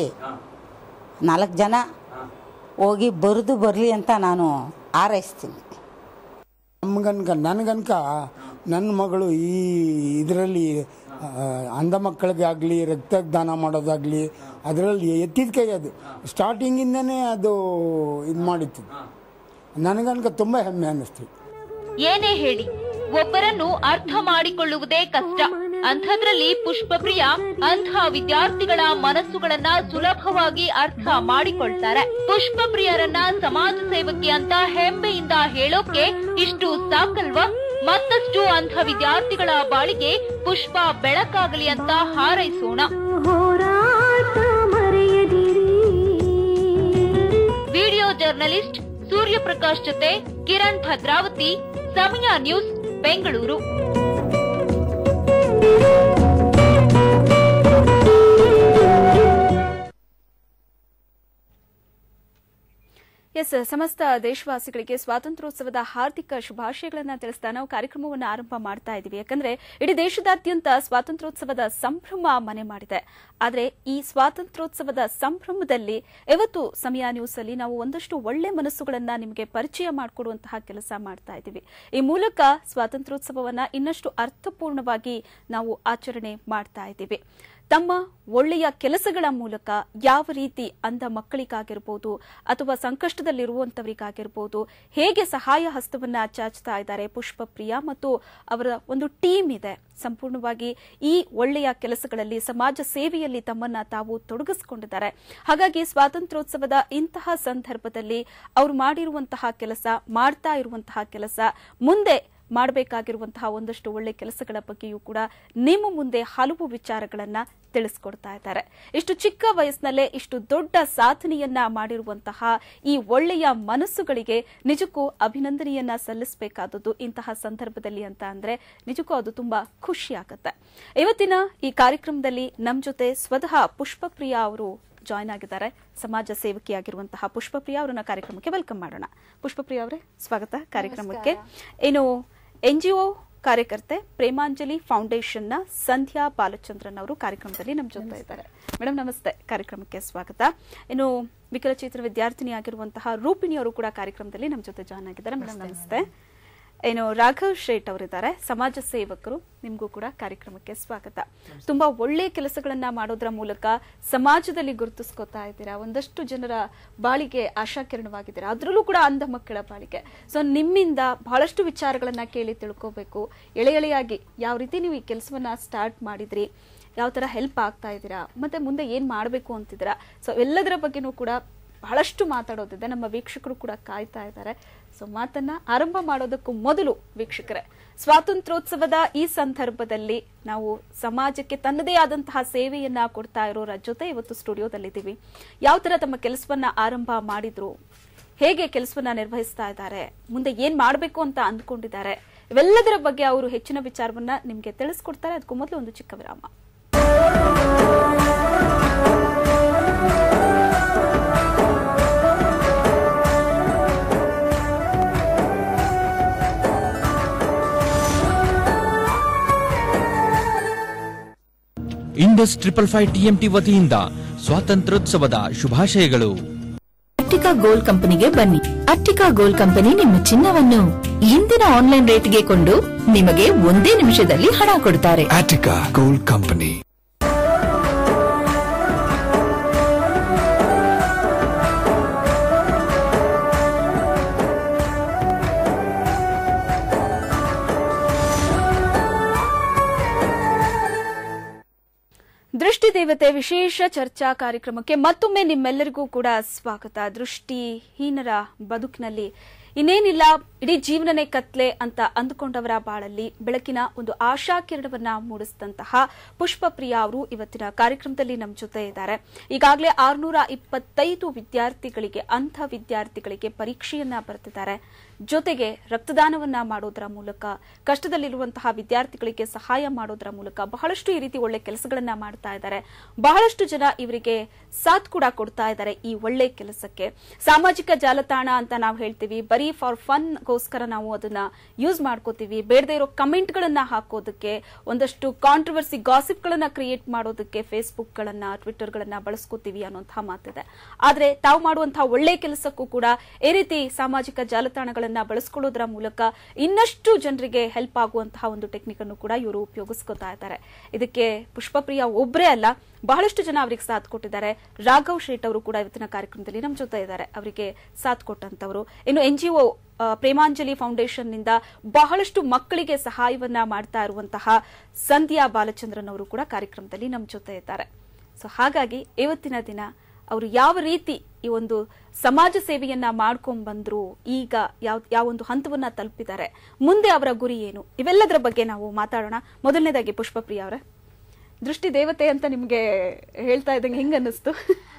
ನಾಲ್ಕು ಜನ ಹೋಗಿ ಬರೆದು ಬರಲಿ ಅಂತ ನಾನು ಹಾರೈಸ್ತೀನಿ ನಮ್ಗನ್ಕ ನನಗನ್ಕ ನನ್ನ ಮಗಳು ಈ ಇದರಲ್ಲಿ ಅಂಧ ಮಕ್ಕಳಿಗೆ ಆಗಲಿ ರಕ್ತದಾನ ಮಾಡೋದಾಗಲಿ ಅದರಲ್ಲಿ ಎತ್ತಿದ ಕೈ ಅದು ಸ್ಟಾರ್ಟಿಂಗಿಂದನೇ ಅದು ಇದು ಮಾಡಿತ್ತು ನನಗನ್ಕ ತುಂಬ ಹೆಮ್ಮೆ ಅನ್ನಿಸ್ತು ಏನೇ ಹೇಳಿ ಒಬ್ಬರನ್ನು ಅರ್ಥ ಮಾಡಿಕೊಳ್ಳುವುದೇ ಕಷ್ಟ ಅಂಥದ್ರಲ್ಲಿ ಪುಷ್ಪಪ್ರಿಯ ಅಂಥ ವಿದ್ಯಾರ್ಥಿಗಳ ಮನಸ್ಸುಗಳನ್ನ ಸುಲಭವಾಗಿ ಅರ್ಥ ಮಾಡಿಕೊಳ್ತಾರೆ ಪುಷ್ಪಪ್ರಿಯರನ್ನ ಸಮಾಜ ಸೇವಕಿ ಅಂತ ಹೆಮ್ಮೆಯಿಂದ ಹೇಳೋಕೆ ಇಷ್ಟು ಸಾಕಲ್ವಾ ಮತ್ತಷ್ಟು ಅಂಥ ವಿದ್ಯಾರ್ಥಿಗಳ ಬಾಳಿಗೆ ಪುಷ್ಪ ಬೆಳಕಾಗಲಿ ಅಂತ ಹಾರೈಸೋಣ ಹೋರಾಟ ಮರೆಯದಿರಿ ವಿಡಿಯೋ ಜರ್ನಲಿಸ್ಟ್ ಸೂರ್ಯಪ್ರಕಾಶ್ ಜೊತೆ ಕಿರಣ್ ಭದ್ರಾವತಿ ಸಮಯ ನ್ಯೂಸ್ ಬೆಂಗಳೂರು ಎಸ್ ಸಮಸ್ತ ದೇಶವಾಸಿಗಳಿಗೆ ಸ್ವಾತಂತ್ರ್ಯೋತ್ಸವದ ಹಾರ್ದಿಕ ಶುಭಾಶಯಗಳನ್ನ ತಿಳಿಸ್ತಾ ನಾವು ಕಾರ್ಯಕ್ರಮವನ್ನು ಆರಂಭ ಮಾಡ್ತಾ ಇದ್ದೀವಿ ಯಾಕಂದ್ರೆ ಇಡೀ ದೇಶದಾದ್ಯಂತ ಸ್ವಾತಂತ್ರ್ಯೋತ್ಸವದ ಸಂಭ್ರಮ ಮನೆ ಮಾಡಿದೆ ಆದರೆ ಈ ಸ್ವಾತಂತ್ರ್ಯೋತ್ಸವದ ಸಂಭ್ರಮದಲ್ಲಿ ಇವತ್ತು ಸಮಯ ನ್ಯೂಸ್ ಅಲ್ಲಿ ನಾವು ಒಂದಷ್ಟು ಒಳ್ಳೆ ಮನಸ್ಸುಗಳನ್ನ ನಿಮಗೆ ಪರಿಚಯ ಮಾಡಿಕೊಡುವಂತಹ ಕೆಲಸ ಮಾಡ್ತಾ ಇದ್ದೀವಿ ಈ ಮೂಲಕ ಸ್ವಾತಂತ್ರ್ಯೋತ್ಸವವನ್ನ ಇನ್ನಷ್ಟು ಅರ್ಥಪೂರ್ಣವಾಗಿ ನಾವು ಆಚರಣೆ ಮಾಡ್ತಾ ಇದ್ದೀವಿ ತಮ್ಮ ಒಳ್ಳೆಯ ಕೆಲಸಗಳ ಮೂಲಕ ಯಾವ ರೀತಿ ಅಂಧ ಮಕ್ಕಳಿಗಾಗಿರ್ಬೋದು ಅಥವಾ ಸಂಕಷ್ಟದಲ್ಲಿರುವಂತವರಿಗಾಗಿರ್ಬೋದು ಹೇಗೆ ಸಹಾಯ ಹಸ್ತವನ್ನ ಚಾಚ್ತಾ ಇದ್ದಾರೆ ಪುಷ್ಪಪ್ರಿಯ ಮತ್ತು ಅವರ ಒಂದು ಟೀಮ್ ಇದೆ ಸಂಪೂರ್ಣವಾಗಿ ಈ ಒಳ್ಳೆಯ ಕೆಲಸಗಳಲ್ಲಿ ಸಮಾಜ ಸೇವೆಯಲ್ಲಿ ತಮ್ಮನ್ನ ತಾವು ತೊಡಗಿಸಿಕೊಂಡಿದ್ದಾರೆ ಹಾಗಾಗಿ ಸ್ವಾತಂತ್ರ್ಯೋತ್ಸವದ ಇಂತಹ ಸಂದರ್ಭದಲ್ಲಿ ಅವರು ಮಾಡಿರುವಂತಹ ಕೆಲಸ ಮಾಡ್ತಾ ಇರುವಂತಹ ಕೆಲಸ ಮುಂದೆ ಮಾಡಬೇಕಾಗಿರುವಂತಹ ಒಂದಷ್ಟು ಒಳ್ಳೆ ಕೆಲಸಗಳ ಬಗ್ಗೆಯೂ ಕೂಡ ನಿಮ್ಮ ಮುಂದೆ ಹಲವು ವಿಚಾರಗಳನ್ನ ತಿಳಿಸ್ಕೊಡ್ತಾ ಇದ್ದಾರೆ ಇಷ್ಟು ಚಿಕ್ಕ ವಯಸ್ಸಿನಲ್ಲೇ ಇಷ್ಟು ದೊಡ್ಡ ಸಾಧನೆಯನ್ನ ಮಾಡಿರುವಂತಹ ಈ ಒಳ್ಳೆಯ ಮನಸ್ಸುಗಳಿಗೆ ನಿಜಕ್ಕೂ ಅಭಿನಂದನೆಯನ್ನ ಸಲ್ಲಿಸಬೇಕಾದದ್ದು ಇಂತಹ ಸಂದರ್ಭದಲ್ಲಿ ಅಂತ ಅಂದ್ರೆ ನಿಜಕ್ಕೂ ಅದು ತುಂಬಾ ಖುಷಿ ಆಗುತ್ತೆ ಇವತ್ತಿನ ಈ ಕಾರ್ಯಕ್ರಮದಲ್ಲಿ ನಮ್ಮ ಜೊತೆ ಸ್ವತಃ ಪುಷ್ಪಪ್ರಿಯಾ ಅವರು ಜಾಯ್ನ್ ಆಗಿದ್ದಾರೆ ಸಮಾಜ ಸೇವಕಿಯಾಗಿರುವಂತಹ ಪುಷ್ಪಪ್ರಿಯಾ ಅವರನ್ನ ಕಾರ್ಯಕ್ರಮಕ್ಕೆ ವೆಲ್ಕಮ್ ಮಾಡೋಣ ಪುಷ್ಪಪ್ರಿಯಾ ಅವರೇ ಸ್ವಾಗತ ಕಾರ್ಯಕ್ರಮಕ್ಕೆ ಏನು ಎನ್ಜಿಒ ಕಾರ್ಯಕರ್ತೆ ಪ್ರೇಮಾಂಜಲಿ ಫೌಂಡೇಶನ್ನ ಸಂಧ್ಯಾ ಬಾಲಚಂದ್ರನ್ ಅವರು ಕಾರ್ಯಕ್ರಮದಲ್ಲಿ ನಮ್ಮ ಜೊತೆ ಇದ್ದಾರೆ ಮೇಡಮ್ ನಮಸ್ತೆ ಕಾರ್ಯಕ್ರಮಕ್ಕೆ ಸ್ವಾಗತ ಇನ್ನು ವಿಕಲಚೇತನ ವಿದ್ಯಾರ್ಥಿನಿ ಆಗಿರುವಂತಹ ರೂಪಿಣಿ ಅವರು ಕೂಡ ಕಾರ್ಯಕ್ರಮದಲ್ಲಿ ನಮ್ಮ ಜೊತೆ ಜಾಯ್ನ್ ಆಗಿದ್ದಾರೆ ಮೇಡಮ್ ನಮಸ್ತೆ ಏನು ರಾಘವ್ ಶೇಟ್ ಅವರಿದ್ದಾರೆ ಸಮಾಜ ಸೇವಕರು ನಿಮಗೂ ಕೂಡ ಕಾರ್ಯಕ್ರಮಕ್ಕೆ ಸ್ವಾಗತ ತುಂಬಾ ಒಳ್ಳೆ ಕೆಲಸಗಳನ್ನ ಮಾಡೋದ್ರ ಮೂಲಕ ಸಮಾಜದಲ್ಲಿ ಗುರುತಿಸ್ಕೊತಾ ಇದ್ದೀರಾ ಒಂದಷ್ಟು ಜನರ ಬಾಳಿಗೆ ಆಶಾಕಿರಣವಾಗಿದ್ದೀರಾ ಅದರಲ್ಲೂ ಕೂಡ ಅಂಧ ಮಕ್ಕಳ ಬಾಳಿಗೆ ಸೊ ನಿಮ್ಮಿಂದ ಬಹಳಷ್ಟು ವಿಚಾರಗಳನ್ನ ಕೇಳಿ ತಿಳ್ಕೋಬೇಕು ಎಳೆ ಎಳೆಯಾಗಿ ಯಾವ ರೀತಿ ನೀವು ಈ ಕೆಲಸವನ್ನ ಸ್ಟಾರ್ಟ್ ಮಾಡಿದ್ರಿ ಯಾವ ತರ ಹೆಲ್ಪ್ ಆಗ್ತಾ ಇದ್ದೀರಾ ಮತ್ತೆ ಮುಂದೆ ಏನ್ ಮಾಡಬೇಕು ಅಂತಿದ್ದೀರಾ ಸೊ ಎಲ್ಲದರ ಬಗ್ಗೆನೂ ಕೂಡ ಬಹಳಷ್ಟು ಮಾತಾಡೋದಿದೆ ನಮ್ಮ ವೀಕ್ಷಕರು ಕೂಡ ಕಾಯ್ತಾ ಇದ್ದಾರೆ ಸೊ ಮಾತನ್ನ ಆರಂಭ ಮಾಡೋದಕ್ಕೂ ಮೊದಲು ವೀಕ್ಷಕರೇ ಸ್ವಾತಂತ್ರ್ಯೋತ್ಸವದ ಈ ಸಂದರ್ಭದಲ್ಲಿ ನಾವು ಸಮಾಜಕ್ಕೆ ತನ್ನದೇ ಆದಂತಹ ಸೇವೆಯನ್ನ ಕೊಡ್ತಾ ಇರೋರ ಜೊತೆ ಇವತ್ತು ಸ್ಟುಡಿಯೋದಲ್ಲಿದ್ದೀವಿ ಯಾವ ತರ ತಮ್ಮ ಕೆಲಸವನ್ನ ಆರಂಭ ಮಾಡಿದ್ರು ಹೇಗೆ ಕೆಲಸವನ್ನ ನಿರ್ವಹಿಸ್ತಾ ಇದ್ದಾರೆ ಮುಂದೆ ಏನ್ ಮಾಡಬೇಕು ಅಂತ ಅಂದ್ಕೊಂಡಿದ್ದಾರೆ ಇವೆಲ್ಲದರ ಬಗ್ಗೆ ಅವರು ಹೆಚ್ಚಿನ ವಿಚಾರವನ್ನ ನಿಮ್ಗೆ ತಿಳಿಸ್ಕೊಡ್ತಾರೆ ಅದಕ್ಕೂ ಮೊದಲು ಒಂದು ಚಿಕ್ಕ ವಿರಾಮ ಇಂಡಸ್ ಟ್ರಿಪಲ್ ಫೈವ್ ಟಿಎಂಟಿ ವತಿಯಿಂದ ಸ್ವಾತಂತ್ರ್ಯೋತ್ಸವದ ಶುಭಾಶಯಗಳು ಅಟ್ಟಿಕಾ ಗೋಲ್ಡ್ ಕಂಪನಿಗೆ ಬನ್ನಿ ಅಟ್ಟಿಕಾ ಗೋಲ್ಡ್ ಕಂಪನಿ ನಿಮ್ಮ ಚಿನ್ನವನ್ನು ಇಂದಿನ ಆನ್ಲೈನ್ ರೇಟ್ಗೆ ಕೊಂಡು ನಿಮಗೆ ಒಂದೇ ನಿಮಿಷದಲ್ಲಿ ಹಣ ಕೊಡ್ತಾರೆ Attica Gold Company. ದೃಷ್ಟಿ ದೇವತೆ ವಿಶೇಷ ಚರ್ಚಾ ಕಾರ್ಯಕ್ರಮಕ್ಕೆ ಮತ್ತೊಮ್ಮೆ ನಿಮ್ಮೆಲ್ಲರಿಗೂ ಕೂಡ ಸ್ವಾಗತ ದೃಷ್ಟಿಹೀನರ ಬದುಕಿನಲ್ಲಿ ಇನ್ನೇನಿಲ್ಲ ಇಡೀ ಜೀವನನೇ ಕತ್ಲೆ ಅಂತ ಅಂದುಕೊಂಡವರ ಬಾಳಲ್ಲಿ ಬೆಳಕಿನ ಒಂದು ಆಶಾ ಕಿರಣವನ್ನ ಮೂಡಿಸಿದಂತಹ ಪುಷ್ಪಪ್ರಿಯ ಅವರು ಇವತ್ತಿನ ಕಾರ್ಯಕ್ರಮದಲ್ಲಿ ನಮ್ಮ ಜೊತೆ ಇದ್ದಾರೆ ಈಗಾಗಲೇ ಆರುನೂರ ಇಪ್ಪತ್ತೈದು ವಿದ್ಯಾರ್ಥಿಗಳಿಗೆ ಅಂಧ ವಿದ್ಯಾರ್ಥಿಗಳಿಗೆ ಪರೀಕ್ಷೆಯನ್ನ ಬರೆದಿದ್ದಾರೆ ಜೊತೆಗೆ ರಕ್ತದಾನವನ್ನ ಮಾಡೋದರ ಮೂಲಕ ಕಷ್ಟದಲ್ಲಿರುವಂತಹ ವಿದ್ಯಾರ್ಥಿಗಳಿಗೆ ಸಹಾಯ ಮಾಡೋದರ ಮೂಲಕ ಬಹಳಷ್ಟು ಈ ರೀತಿ ಒಳ್ಳೆ ಕೆಲಸಗಳನ್ನ ಮಾಡ್ತಾ ಇದ್ದಾರೆ ಬಹಳಷ್ಟು ಜನ ಇವರಿಗೆ ಸಾಥ್ ಕೂಡ ಕೊಡ್ತಾ ಇದ್ದಾರೆ ಈ ಒಳ್ಳೆ ಕೆಲಸಕ್ಕೆ ಸಾಮಾಜಿಕ ಜಾಲತಾಣ ಅಂತ ನಾವು ಹೇಳ್ತೀವಿ ಬರೀ ಫಾರ್ ಫನ್ ಗೋಸ್ಕರ ನಾವು ಅದನ್ನ ಯೂಸ್ ಮಾಡ್ಕೋತೀವಿ ಬೇಡದೇ ಇರೋ ಕಮೆಂಟ್ ಗಳನ್ನ ಹಾಕೋದಕ್ಕೆ ಒಂದಷ್ಟು ಕಾಂಟ್ರವರ್ಸಿ ಗಾಸಿಪ್ ಗಳನ್ನ ಕ್ರಿಯೇಟ್ ಮಾಡೋದಕ್ಕೆ ಫೇಸ್ಬುಕ್ ಗಳನ್ನ ಟ್ವಿಟರ್ ಗಳನ್ನ ಬಳಸ್ಕೋತೀವಿ ಅನ್ನೋಂತಹ ಮಾತಿದೆ ಆದ್ರೆ ತಾವು ಮಾಡುವಂತಹ ಒಳ್ಳೆ ಕೆಲಸಕ್ಕೂ ಕೂಡ ಈ ರೀತಿ ಸಾಮಾಜಿಕ ಜಾಲತಾಣಗಳನ್ನ ಬಳಸ್ಕೊಳ್ಳೋದ್ರ ಮೂಲಕ ಇನ್ನಷ್ಟು ಜನರಿಗೆ ಹೆಲ್ಪ್ ಆಗುವಂತಹ ಒಂದು ಟೆಕ್ನಿಕ್ ಅನ್ನು ಕೂಡ ಇವರು ಉಪಯೋಗಿಸ್ಕೊತಾ ಇದ್ದಾರೆ ಇದಕ್ಕೆ ಪುಷ್ಪಪ್ರಿಯ ಒಬ್ಬರೇ ಅಲ್ಲ ಬಹಳಷ್ಟು ಜನ ಅವರಿಗೆ ಸಾಥ್ ಕೊಟ್ಟಿದ್ದಾರೆ ರಾಘವ್ ಶೇಟ್ ಅವರು ಕೂಡ ಇವತ್ತಿನ ಕಾರ್ಯಕ್ರಮದಲ್ಲಿ ನಮ್ಮ ಜೊತೆ ಇದ್ದಾರೆ ಅವರಿಗೆ ಸಾಥ್ ಕೊಟ್ಟಂತವರು ಇನ್ನು ಎನ್ಜಿಒ ಪ್ರೇಮಾಂಜಲಿ ಫೌಂಡೇಶನ್ ನಿಂದ ಬಹಳಷ್ಟು ಮಕ್ಕಳಿಗೆ ಸಹಾಯವನ್ನ ಮಾಡ್ತಾ ಇರುವಂತಹ ಸಂಧ್ಯಾ ಬಾಲಚಂದ್ರನ್ ಅವರು ಕೂಡ ಕಾರ್ಯಕ್ರಮದಲ್ಲಿ ನಮ್ಮ ಜೊತೆ ಇದ್ದಾರೆ ಸೊ ಹಾಗಾಗಿ ಇವತ್ತಿನ ದಿನ ಅವರು ಯಾವ ರೀತಿ ಈ ಒಂದು ಸಮಾಜ ಸೇವೆಯನ್ನ ಮಾಡ್ಕೊಂಡ್ ಬಂದ್ರು ಈಗ ಯಾವ ಯಾವೊಂದು ಹಂತವನ್ನ ತಲುಪಿದ್ದಾರೆ ಮುಂದೆ ಅವರ ಗುರಿ ಏನು ಇವೆಲ್ಲದರ ಬಗ್ಗೆ ನಾವು ಮಾತಾಡೋಣ ಮೊದಲನೇದಾಗಿ ಪುಷ್ಪಪ್ರಿಯ ಅವರೇ ದೃಷ್ಟಿ ದೇವತೆ ಅಂತ ನಿಮ್ಗೆ ಹೇಳ್ತಾ ಇದ್ದಂಗೆ ಹೆಂಗ್ ಅನ್ನಿಸ್ತು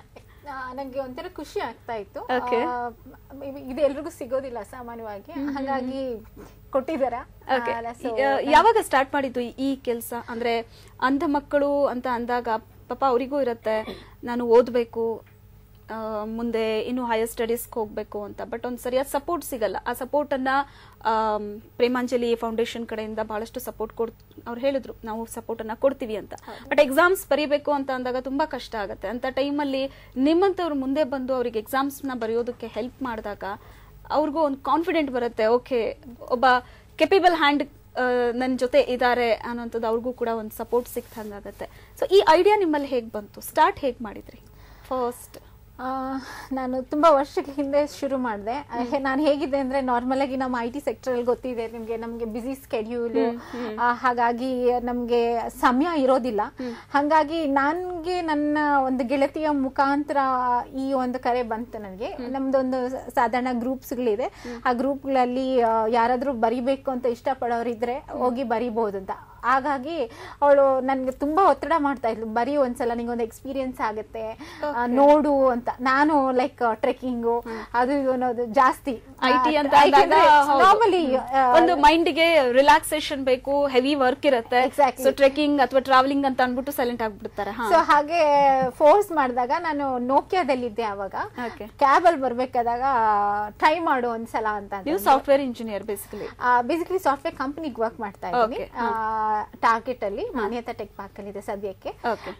ನನಗೆ ಒಂಥರ ಖುಷಿ ಆಗ್ತಾ ಇತ್ತು Okay. ಆ, ಇವ್- ಇದು ಎಲ್ರಿಗೂ ಸಿಗೋದಿಲ್ಲ ಸಾಮಾನ್ಯವಾಗಿ ಹಾಗಾಗಿ ಕೊಟ್ಟಿದ್ದಾರ Okay. ಯಾ- ಯಾವಾಗ ಸ್ಟಾರ್ಟ್ ಮಾಡಿದ್ದು ಈ- ಈ ಕೆಲಸ ಅಂದ್ರೆ ಅಂಧ ಮಕ್ಕಳು ಅಂತ ಅಂದಾಗ ಪಾಪ ಅವರಿಗೂ ಇರತ್ತೆ ನಾನು ಓದ್ಬೇಕು ಆ, ಮುಂದೆ ಇನ್ನು ಹೈಯರ್ ಸ್ಟಡೀಸ್ಗೆ ಹೋಗ್ಬೇಕು ಅಂತ ಬಟ್ ಒಂದು ಸರಿಯಾದ ಸಪೋರ್ಟ್ ಸಿಗಲ್ಲ ಆ ಸಪೋರ್ಟ್ ಅನ್ನ ಆಮ್, ಪ್ರೇಮಾಂಜಲಿ ಫೌಂಡೇಶನ್ ಕಡೆಯಿಂದ ಬಹಳಷ್ಟು ಸಪೋರ್ಟ್ ಕೊಡ್ ಅವ್ರು ಹೇಳಿದ್ರು ನಾವು ಸಪೋರ್ಟ್ ಅನ್ನ ಕೊಡ್ತೀವಿ ಅಂತ ಬಟ್ ಎಕ್ಸಾಮ್ಸ್ ಬರೀಬೇಕು ಅಂತ ಅಂದಾಗ ತುಂಬಾ ಕಷ್ಟ ಆಗುತ್ತೆ ಅಂತ ಟೈಮಲ್ಲಿ ನಿಮ್ಮಂತವ್ರು ಮುಂದೆ ಬಂದು ಅವ್ರಿಗೆ ಎಕ್ಸಾಮ್ಸ್ ನ ಬರೆಯೋದಕ್ಕೆ ಹೆಲ್ಪ್ ಮಾಡಿದಾಗ ಅವ್ರಿಗೂ ಒಂದು ಕಾನ್ಫಿಡೆಂಟ್ ಬರುತ್ತೆ ಓಕೆ ಒಬ್ಬ ಕೆಪೇಬಲ್ ಹ್ಯಾಂಡ್ ನನ್ನ ಜೊತೆ ಇದ್ದಾರೆ ಅನ್ನೋಂಥದ್ದು ಅವ್ರಿಗೂ ಕೂಡ ಒಂದು ಸಪೋರ್ಟ್ ಸಿಕ್ತಂಗಾಗತ್ತೆ ಸೊ ಈ ಐಡಿಯಾ ನಿಮ್ಮಲ್ಲಿ ಹೇಗೆ ಬಂತು ಸ್ಟಾರ್ಟ್ ಹೇಗೆ ಮಾಡಿದ್ರಿ ಫಸ್ಟ್ ಆ, ನಾನು ತುಂಬಾ ವರ್ಷಕ್ಕೆ ಹಿಂದೆ ಶುರು ಮಾಡಿದೆ ನಾನು ಹೇಗಿದ್ದೆ ಅಂದ್ರೆ ನಾರ್ಮಲ್ ಆಗಿ ನಮ್ಮ ಐ ಟಿ ಸೆಕ್ಟರ್ ಅಲ್ಲಿ ಗೊತ್ತಿದೆ ನಿಮ್ಗೆ ನಮ್ಗೆ ಬಿಸಿ ಸ್ಕೆಡ್ಯೂಲ್ ಹಾಗಾಗಿ ನಮ್ಗೆ ಸಮಯ ಇರೋದಿಲ್ಲ ಹಾಗಾಗಿ ನನ್ಗೆ ನನ್ನ ಒಂದು ಗೆಳತಿಯ ಮುಖಾಂತರ ಈ ಒಂದು ಕರೆ ಬಂತು ನನಗೆ ನಮ್ದೊಂದು ಸಾಧಾರಣ ಗ್ರೂಪ್ಸ್ಗಳಿದೆ ಆ ಗ್ರೂಪ್ಗಳಲ್ಲಿ ಯಾರಾದ್ರೂ ಬರಿಬೇಕು ಅಂತ ಇಷ್ಟಪಡೋರಿದ್ರೆ ಹೋಗಿ ಬರಿಬಹುದು ಅಂತ ಹಾಗಾಗಿ ಅವಳು ನನ್ಗೆ ತುಂಬಾ ಒತ್ತಡ ಮಾಡ್ತಾ ಇದ್ಲು ಬರೀ ಒಂದ್ಸಲ ನಿಂಗೊಂದು ಎಕ್ಸ್ಪೀರಿಯನ್ಸ್ ಆಗುತ್ತೆ ಆ, ನೋಡು ಅಂತ ನಾನು ಲೈಕ್ ಟ್ರೆಕ್ಕಿಂಗು ಅದು ಇದು ಅನ್ನೋದು ಜಾಸ್ತಿ ಐಟಿ ಅಂತ ನಾರ್ಮಲಿ ಒಂದು ಮೈಂಡ್ಗೆ ರಿಲ್ಯಾಕ್ಸೇಷನ್ ಬೇಕು ಹೆವಿ ವರ್ಕ್ ಇರುತ್ತೆ ಸೊ ಟ್ರೆಕಿಂಗ್ ಅಥವಾ ಟ್ರಾವೆಲಿಂಗ್ ಅಂತ ಅನ್ಬಿಟ್ಟು ಸೈಲೆಂಟ್ ಆಗ್ಬಿಡ್ತಾರೆ ಹಾ. ಸೊ ಹಾಗೆ ಫೋರ್ಸ್ ಮಾಡಿದಾಗ ನಾನು ನೋಕಿಯಾದಲ್ಲಿದ್ದೆ ಅವಾಗ ಕ್ಯಾಬ್ ಅಲ್ಲಿ ಬರ್ಬೇಕಾದಾಗ ಟ್ರೈ ಮಾಡು ಒಂದ್ಸಲ ಅಂತ ನೀವು software engineer basically basically software ಕಂಪನಿಗೆ ವರ್ಕ್ ಮಾಡ್ತಾ ಇದ್ದೀನಿ ಟಾರ್ಗೆಟ್ ಅಲ್ಲಿ ಮಾನ್ಯತಾ ಟೆಕ್ ಪಾರ್ಕ್ ಅಲ್ಲಿ ಇದೆ ಸದ್ಯಕ್ಕೆ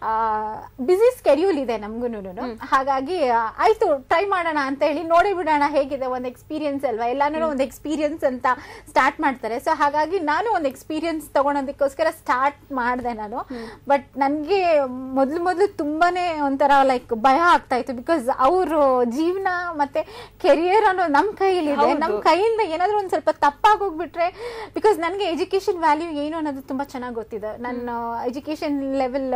ಬಿಸಿ ಸ್ಕೆಡ್ಯೂಲ್ ಇದೆ ನಮ್ಗೂನು ಹಾಗಾಗಿ ಆ, ಆಯ್ತು ಟ್ರೈ ಮಾಡೋಣ ಅಂತ ಹೇಳಿ ನೋಡಿ ಬಿಡೋಣ ಹೇಗಿದೆ ಒಂದು ಎಕ್ಸ್ಪೀರಿಯನ್ಸ್ ಅಲ್ವಾ ಎಲ್ಲಾನು ಒಂದು ಎಕ್ಸ್ಪೀರಿಯನ್ಸ್ ಅಂತ ಸ್ಟಾರ್ಟ್ ಮಾಡ್ತಾರೆ ಸೊ ಹಾಗಾಗಿ ನಾನು ಒಂದು ಎಕ್ಸ್ಪೀರಿಯನ್ಸ್ ತಗೊಳೋದಕ್ಕೋಸ್ಕರ ಸ್ಟಾರ್ಟ್ ಮಾಡಿದೆ ನಾನು ಬಟ್ ನನಗೆ ಮೊದಲು ಮೊದಲು ತುಂಬಾನೇ ಒಂಥರ ಲೈಕ್ ಭಯ ಆಗ್ತಾ ಇತ್ತು ಬಿಕಾಸ್ ಅವರು ಜೀವನ ಮತ್ತೆ ಕೆರಿಯರ್ ಅನ್ನೋ ನಮ್ಮ ಕೈಯಲ್ಲಿದೆ ಹೌದು. ನಮ್ಮ ಕೈಯಿಂದ ಏನಾದ್ರೂ ಒಂದ್ ಸ್ವಲ್ಪ ತಪ್ಪಾಗಿ ಹೋಗ್ಬಿಟ್ರೆ ಬಿಕಾಸ್ ನನಗೆ ಎಜುಕೇಶನ್ ವ್ಯಾಲ್ಯೂ ಏನು ಅನ್ನೋದು ತುಂಬಾ ಚೆನ್ನಾಗಿ ಗೊತ್ತಿದೆ ನನ್ನ ಎಜುಕೇಶನ್ ಲೆವೆಲ್